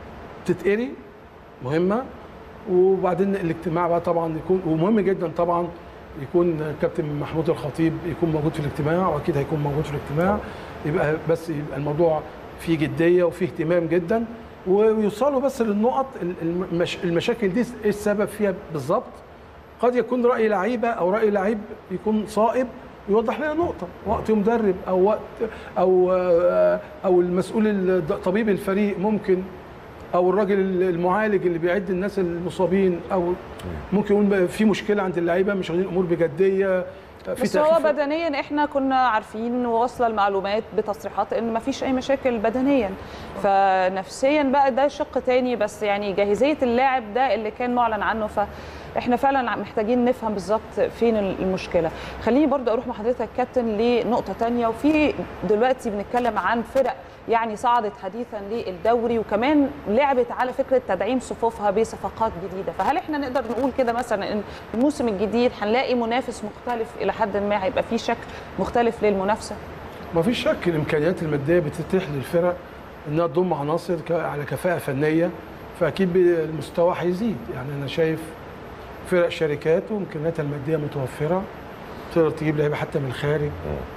تتقري مهمه وبعدين الاجتماع بقى طبعا يكون ومهم جدا طبعا يكون كابتن محمود الخطيب يكون موجود في الاجتماع واكيد هيكون موجود في الاجتماع يبقى بس يبقى الموضوع فيه جديه وفيه اهتمام جدا ويوصلوا بس للنقط المش المشاكل دي ايه السبب فيها بالظبط قد يكون راي لعيبه او راي لعيب يكون صائب يوضح لنا نقطه وقت مدرب او وقت او او المسؤول ال- طبيب الفريق ممكن او الراجل المعالج اللي بيعد الناس المصابين او ممكن يكون بقى في مشكله عند اللعيبه مش واخدين الامور بجديه في بس هو تخفيف- بدنيا احنا كنا عارفين وواصله المعلومات بتصريحات ان ما فيش اي مشاكل بدنيا فنفسيا بقى ده شق تاني بس يعني جاهزيه اللاعب ده اللي كان معلن عنه ف احنا فعلا محتاجين نفهم بالظبط فين المشكله خليني برضو اروح مع حضرتك كابتن لنقطه تانية وفي دلوقتي بنتكلم عن فرق يعني صعدت حديثا للدوري وكمان لعبت على فكره تدعيم صفوفها بصفقات جديده فهل احنا نقدر نقول كده مثلا ان الموسم الجديد هنلاقي منافس مختلف الى حد ما هيبقى في شكل مختلف للمنافسه ما فيش شك الامكانيات الماديه بتتيح للفرق انها تضم عناصر ك- على كفاءه فنيه فاكيد المستوى هيزيد يعني انا شايف فرق شركات وامكانياتها الماديه متوفره تقدر تجيب لعيبه حتى من الخارج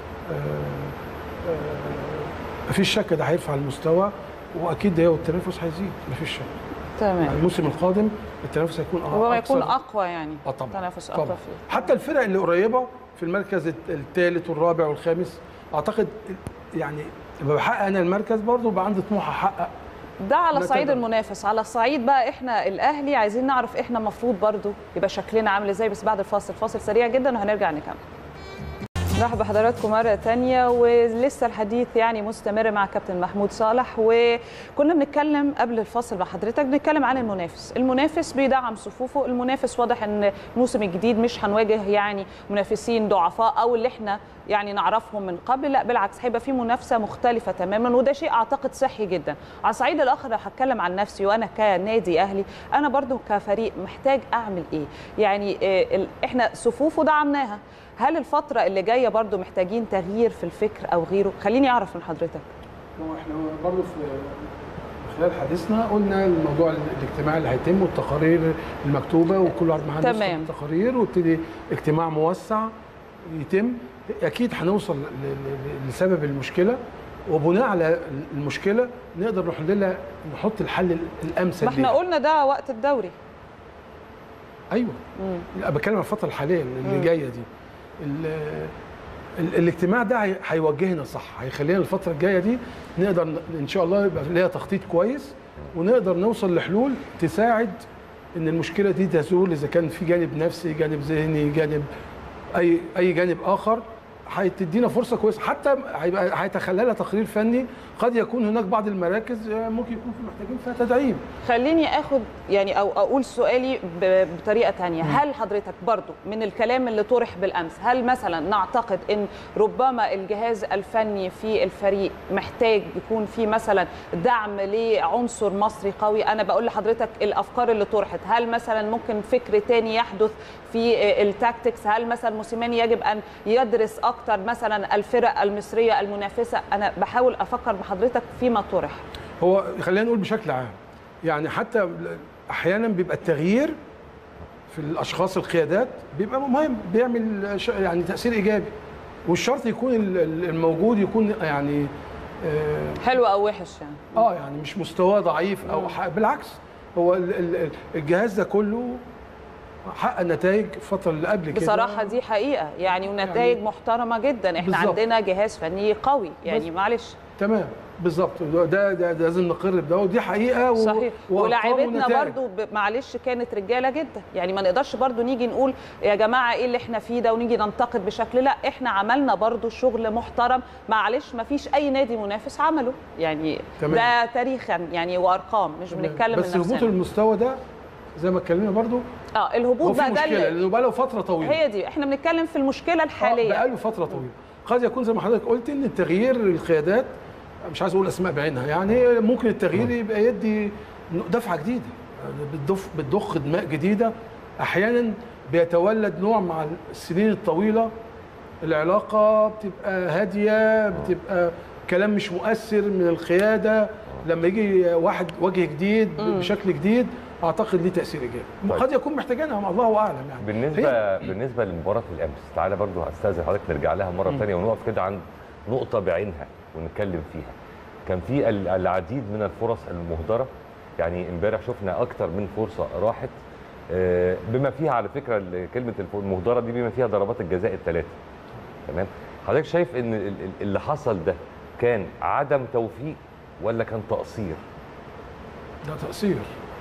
ما فيش شك ده هيرفع المستوى واكيد ده والتنافس هيزيد ما فيش شك يعني تمام الموسم القادم التنافس هيكون هو يكون أكثر- اقوى يعني اه طبعا تنافس اقوى طبعا فيه حتى الفرق اللي قريبه في المركز الثالث والرابع والخامس اعتقد يعني لما بحقق انا المركز برضه يبقى عندي طموح احقق ده على لا صعيد تقدر. المنافس على صعيد بقى احنا الاهلي عايزين نعرف احنا المفروض برضو يبقى شكلنا عامل ازاي بس بعد الفاصل فاصل سريع جدا وهنرجع نكمل نرحب بحضراتكم مرة تانية ولسه الحديث يعني مستمر مع كابتن محمود صالح وكنا بنتكلم قبل الفاصل مع حضرتك بنتكلم عن المنافس المنافس بيدعم صفوفه المنافس واضح ان الموسم الجديد مش هنواجه يعني منافسين ضعفاء او اللي احنا يعني نعرفهم من قبل لا بالعكس هيبقى في منافسه مختلفه تماما وده شيء اعتقد صحي جدا على الصعيد الاخر لو هتكلم عن نفسي وانا كنادي اهلي انا برضو كفريق محتاج اعمل ايه يعني آه، ال- احنا صفوفه دعمناها هل الفتره اللي جايه برضو محتاجين تغيير في الفكر او غيره خليني اعرف من حضرتك هو احنا برضه في خلال حديثنا قلنا الموضوع الاجتماع اللي هيتم والتقارير المكتوبه وكل واحد معاه نسخة تمام. من التقارير وابتدي اجتماع موسع يتم اكيد هنوصل ل- ل- لسبب المشكله وبناء على المشكله نقدر نحللها نحط الحل الامثل ما احنا ليها. قلنا ده وقت الدوري ايوه مم. لا بتكلم عن الفتره الحاليه اللي جايه دي ال- ال- الاجتماع ده هي- هيوجهنا صح هيخلينا الفتره الجايه دي نقدر ن- ان شاء الله يبقى ليها تخطيط كويس ونقدر نوصل لحلول تساعد ان المشكله دي تزول اذا كان في جانب نفسي جانب ذهني جانب اي اي جانب اخر هتدينا فرصه كويسه حتى هيبقى هيتخللها تقرير فني قد يكون هناك بعض المراكز آه، ممكن يكون في محتاجين فيها تدعيم خليني اخد يعني او اقول سؤالي ب- بطريقه تانية هل حضرتك برضو من الكلام اللي طرح بالامس هل مثلا نعتقد ان ربما الجهاز الفني في الفريق محتاج يكون في مثلا دعم لعنصر مصري قوي انا بقول لحضرتك الافكار اللي طرحت هل مثلا ممكن فكر تاني يحدث في التاكتكس هل مثلا موسيماني يجب ان يدرس اكتر مثلا الفرق المصريه المنافسه انا بحاول افكر بحضرتك فيما طرح هو خلينا نقول بشكل عام يعني حتى احيانا بيبقى التغيير في الاشخاص القيادات بيبقى مهم بيعمل ش- يعني تاثير ايجابي والشرط يكون ال- ال- الموجود يكون يعني آه، حلو او وحش يعني اه يعني مش مستواه ضعيف او ح- بالعكس هو ال- ال- الجهاز ده كله حقق نتائج الفتره اللي قبل كده بصراحة دي حقيقة يعني ونتائج يعني محترمة جدا احنا بالظبط. عندنا جهاز فني قوي يعني بس- معلش تمام بالظبط ده, ده, ده لازم نقر بده ودي حقيقه و- صحيح وأرقام ولاعيبتنا ونتائج. برضو ب- معلش كانت رجالة جدا يعني ما نقدرش برضو نيجي نقول يا جماعة ايه اللي احنا فيه ده ونيجي ننتقد بشكل لا احنا عملنا برضو شغل محترم معلش ما فيش اي نادي منافس عمله يعني تمام. ده تاريخا يعني وارقام مش تمام. بنتكلم بس من هبوط نفسنا المستوى ده زي ما اتكلمنا برضو اه هو الهبوط في بقى ده مشكله اللي- لانه بقى له فتره طويله هي دي احنا بنتكلم في المشكلة الحالية بقى له فتره طويله قد يكون زي ما حضرتك قلت ان التغيير القيادات مش عايز اقول اسماء بعينها يعني ممكن التغيير يبقى يدي دفعه جديده بتضخ بتضخ دماء جديده احيانا بيتولد نوع مع السنين الطويله العلاقه بتبقى هاديه بتبقى كلام مش مؤثر من القياده لما يجي واحد وجه جديد بشكل جديد اعتقد ليه تاثير ايجابي طيب. قد يكون محتاجينها الله اعلم يعني بالنسبه هي- بالنسبه لمباراه الامس تعالى برضو هستاذن حضرتك نرجع لها مره ثانيه ونقف كده عند نقطه بعينها ونتكلم فيها كان في ال- العديد من الفرص المهدره يعني امبارح شفنا اكتر من فرصه راحت آه، بما فيها على فكره ال- كلمه الف- المهدره دي بما فيها ضربات الجزاء الثلاثه تمام حضرتك شايف ان ال- ال- اللي حصل ده كان عدم توفيق ولا كان تقصير ده تقصير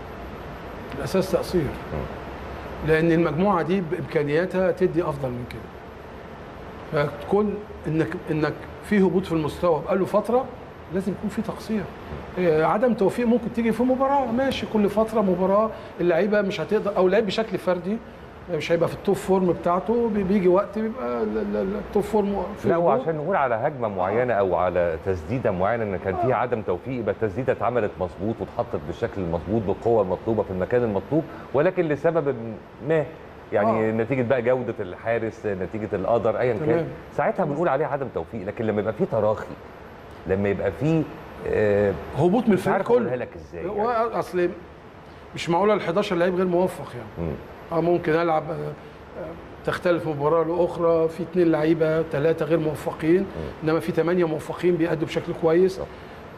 الاساس تقصير لان المجموعه دي بامكانياتها تدي افضل من كده فتكون انك انك في هبوط في المستوى بقاله فتره لازم يكون في تقصير آه، عدم توفيق ممكن تيجي في مباراه ماشي كل فتره مباراه اللعيبه مش هتقدر او لعيب بشكل فردي مش هيبقى في التوب فورم بتاعته بي- بيجي وقت بيبقى ال- ال- ال- التوب فورم في لا الهجوم. وعشان نقول على هجمه معينه او على تسديده معينه ان كان فيها عدم توفيق يبقى التسديده اتعملت مظبوط واتحطت بالشكل المظبوط بالقوه المطلوبه في المكان المطلوب ولكن لسبب ما يعني آه. نتيجه بقى جوده الحارس نتيجه القدر ايا كان تمام. ساعتها بنقول عليه عدم توفيق لكن لما يبقى فيه تراخي لما يبقى فيه آه هبوط من مش الفريق عارف اقولها كله لك ازاي هو يعني. اصل مش معقوله ال 11 لعيب غير موفق يعني مم. اه ممكن العب آه، آه، تختلف مباراه لاخرى في اثنين لعيبه ثلاثه غير موفقين انما في ثمانيه موفقين بيأدوا بشكل كويس صح.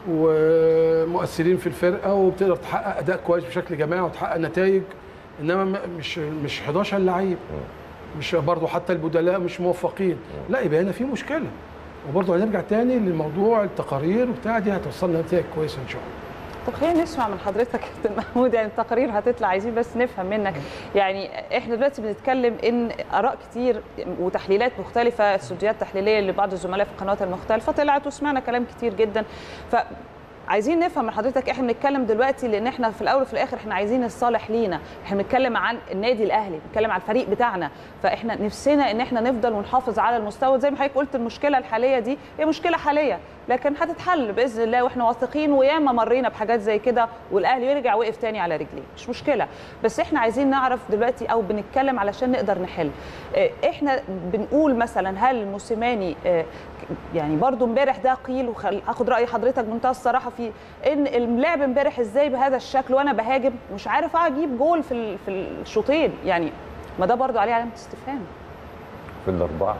ومؤثرين في الفرقه وبتقدر تحقق اداء كويس بشكل جماعي وتحقق نتائج انما م- مش مش 11 لعيب مش برضه حتى البدلاء مش موفقين لا يبقى هنا في مشكله وبرضه هنرجع تاني لموضوع التقارير وبتاع دي هتوصلنا نتائج كويسه ان شاء الله طب خلينا نسمع من حضرتك يا كابتن محمود يعني التقارير هتطلع عايزين بس نفهم منك يعني احنا دلوقتي بنتكلم ان اراء كتير وتحليلات مختلفه استوديوهات تحليليه لبعض الزملاء في القنوات المختلفه طلعت وسمعنا كلام كتير جدا ف عايزين نفهم من حضرتك احنا بنتكلم دلوقتي لان احنا في الاول وفي الاخر احنا عايزين الصالح لينا احنا بنتكلم عن النادي الاهلي بنتكلم عن الفريق بتاعنا فاحنا نفسنا ان احنا نفضل ونحافظ على المستوى زي ما حضرتك قلت المشكله الحاليه دي هي مشكله حاليه لكن هتتحل باذن الله واحنا واثقين وياما مرينا بحاجات زي كده والاهلي يرجع وقف تاني على رجليه مش مشكله بس احنا عايزين نعرف دلوقتي او بنتكلم علشان نقدر نحل اه، احنا بنقول مثلا هل موسيماني اه، يعني برضو امبارح ده قيل وهاخد راي حضرتك بمنتهى الصراحه في ان اللعب امبارح ازاي بهذا الشكل وانا بهاجم مش عارف اجيب جول في ال- في الشوطين يعني ما ده برضو عليه علامه استفهام في الاربعه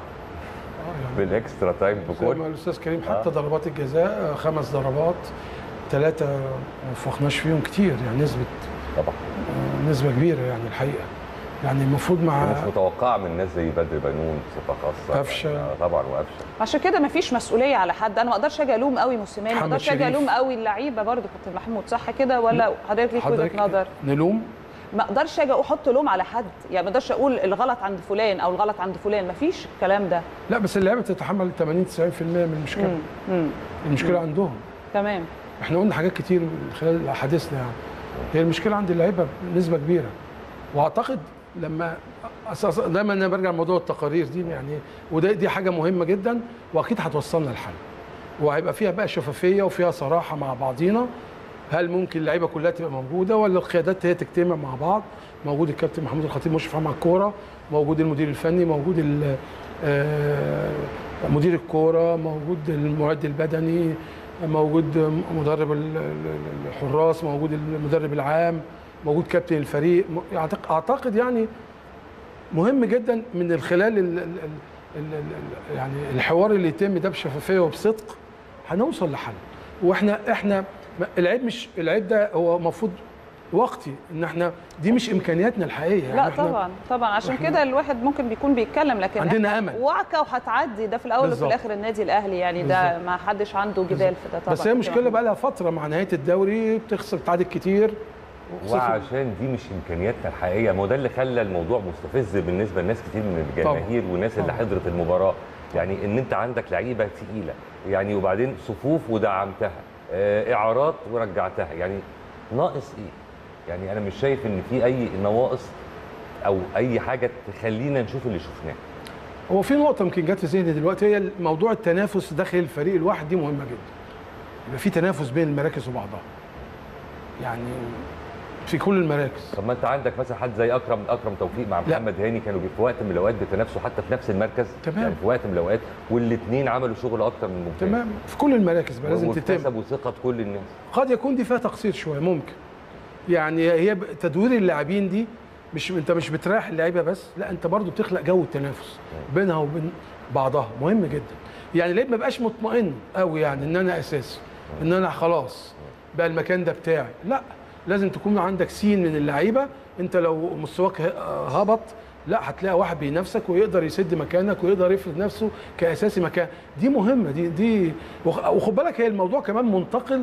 بالاكسترا تايم زي ما بجول الاستاذ كريم حتى ضربات الجزاء آه، خمس ضربات ثلاثه ما وفقناش فيهم كتير يعني نسبه طبعا آه، نسبه كبيره يعني الحقيقه يعني المفروض مع مش متوقعه من ناس زي بدر بنون بصفه خاصه قفشة. آه، طبعا وقفشه عشان كده مفيش مسؤوليه على حد انا ما اقدرش اجي الوم قوي موسيماني ما محمد اقدرش اجي شريف. الوم قوي اللعيبه برضو كابتن محمود صح كده ولا حضرتك ليك وجهه نظر نلوم ما اقدرش اجي احط لوم على حد يعني ما اقدرش اقول الغلط عند فلان او الغلط عند فلان مفيش الكلام ده لا بس اللعيبه تتحمل 80 90% من المشكله مم. مم. المشكله عندهم تمام احنا قلنا حاجات كتير من خلال حديثنا يعني هي المشكله عند اللعيبه بنسبه كبيره واعتقد لما أساس دايما انا برجع لموضوع التقارير دي يعني وده دي حاجه مهمه جدا واكيد هتوصلنا لحل وهيبقى فيها بقى شفافيه وفيها صراحه مع بعضينا هل ممكن اللعيبه كلها تبقى موجوده ولا القيادات هي تجتمع مع بعض موجود الكابتن محمود الخطيب مشرف عام على الكوره موجود المدير الفني موجود ال- آه، مدير الكوره موجود المعد البدني موجود مدرب ال- ال- الحراس موجود المدرب العام موجود كابتن الفريق م- أعتق- اعتقد يعني مهم جدا من الخلال ال ال ال ال ال يعني الحوار اللي يتم ده بشفافيه وبصدق هنوصل لحل واحنا احنا العيب مش العيب ده هو المفروض وقتي ان احنا دي مش امكانياتنا الحقيقيه لا يعني إحنا طبعا طبعا عشان وإحنا- كده الواحد ممكن بيكون بيتكلم لكن عندنا إحنا أمل. وعكه وهتعدي ده في الاول وفي بالظبط. الاخر النادي الاهلي يعني ده بالظبط. ما حدش عنده جدال في ده طبعا بس هي مشكله بقى لها فتره مع نهايه الدوري بتخسر بتعادل كتير وخسر- وعشان دي مش امكانياتنا الحقيقيه ما هو ده اللي خلى الموضوع مستفز بالنسبه لناس كتير من الجماهير والناس اللي طبعاً. حضرت المباراه يعني ان انت عندك لعيبه تقيله يعني وبعدين صفوف ودعمتها آه، اعارات ورجعتها يعني ناقص ايه يعني انا مش شايف ان في اي نواقص او اي حاجه تخلينا نشوف اللي شفناه هو في نقطة يمكن جت في ذهني دلوقتي هي موضوع التنافس داخل الفريق الواحد دي مهمة جدا. يبقى في تنافس بين المراكز وبعضها. يعني في كل المراكز. طب ما انت عندك مثلا حد زي اكرم اكرم توفيق مع لا. محمد هاني كانوا في وقت من الاوقات بيتنافسوا حتى في نفس المركز تمام. يعني في وقت من الاوقات والاثنين عملوا شغل اكتر من ممتاز تمام في كل المراكز بقى لازم تتم. واكتسبوا ثقه كل الناس قد يكون دي فيها تقصير شوية ممكن. يعني هي ب- تدوير اللاعبين دي مش انت مش بتريح اللعيبه بس لا انت برضو بتخلق جو التنافس بينها وبين بعضها مهم جدا يعني اللعيب ما بقاش مطمئن قوي يعني ان انا اساسي ان انا خلاص بقى المكان ده بتاعي لا لازم تكون عندك سين من اللعيبه انت لو مستواك ه- هبط لا هتلاقي واحد بينافسك ويقدر يسد مكانك ويقدر يفرض نفسه كاساسي مكان دي مهمه دي دي وخ- وخد بالك هي الموضوع كمان منتقل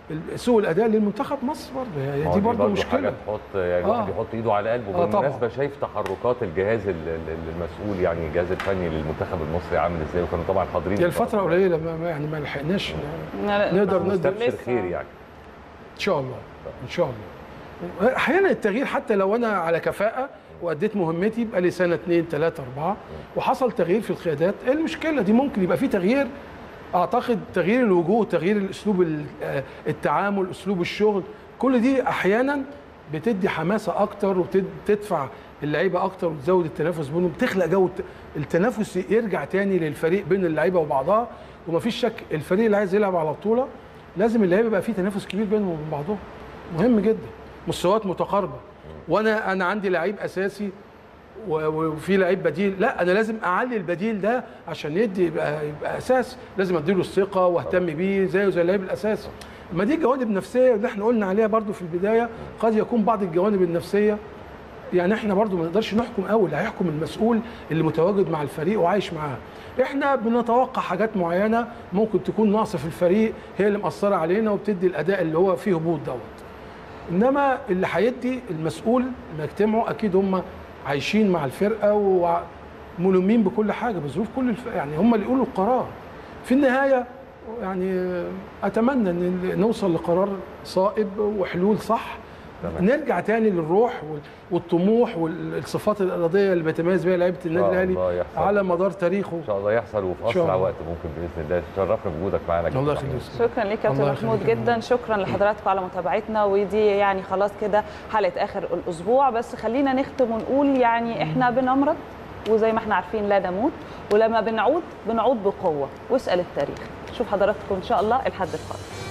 سوء الاداء للمنتخب مصر برضه هي ما هو دي برضه حاجه مشكله تحط يعني آه. الواحد يحط ايده على قلبه آه، طبعاً. بالمناسبه شايف تحركات الجهاز ال- ال- المسؤول يعني الجهاز الفني للمنتخب المصري عامل ازاي وكانوا طبعا حاضرين هي الفتره قليله ما ما- يعني ما لحقناش نقدر- نقدر- نستبشر خير يعني ان شاء الله ان شاء الله احيانا التغيير حتى لو انا على كفاءه واديت مهمتي يبقى لي سنه اثنين ثلاثه اربعه وحصل تغيير في القيادات ايه المشكله دي ممكن يبقى في تغيير اعتقد تغيير الوجوه تغيير الاسلوب ال- آه، التعامل اسلوب الشغل كل دي احيانا بتدي حماسه اكتر وتدفع اللعيبه اكتر وتزود التنافس بينهم بتخلق جو الت- التنافس يرجع تاني للفريق بين اللعيبه وبعضها ومفيش شك الفريق اللي عايز يلعب على بطوله لازم اللعيبه يبقى في تنافس كبير بينهم وبين بعضهم مهم جدا مستويات متقاربه وانا انا عندي لعيب اساسي و- وفي لعيب بديل لا انا لازم اعلي البديل ده عشان يدي يبقى, يبقى اساس لازم اديله الثقه واهتم بيه زيه زي اللعيب الاساسي ما دي جوانب نفسيه اللي احنا قلنا عليها برضو في البدايه قد يكون بعض الجوانب النفسيه يعني احنا برضو ما نقدرش نحكم قوي اللي هيحكم المسؤول اللي متواجد مع الفريق وعايش معاه احنا بنتوقع حاجات معينه ممكن تكون ناقصه في الفريق هي اللي مأثره علينا وبتدي الاداء اللي هو فيه هبوط دوت انما اللي هيدي المسؤول اللي يجتمعوا اكيد هم عايشين مع الفرقه وملمين بكل حاجه بظروف كل الف... يعني هم اللي يقولوا القرار في النهايه يعني اتمنى ان نوصل لقرار صائب وحلول صح تمام. نرجع تاني للروح وال- والطموح والصفات الاراديه اللي بيتميز بيها لعيبه النادي شاء الله الاهلي يحصل. على مدار تاريخه ان شاء الله يحصل وفي إن شاء اسرع الله. وقت ممكن باذن الله تشرفنا بوجودك معانا الله كابتن يخليك محمود. شكرا لك كابتن الله محمود يخليك. جدا شكرا لحضراتكم على متابعتنا ودي يعني خلاص كده حلقه اخر الاسبوع بس خلينا نختم ونقول يعني احنا بنمرض وزي ما احنا عارفين لا نموت ولما بنعود بنعود بقوه واسال التاريخ شوف حضراتكم ان شاء الله الحد القادم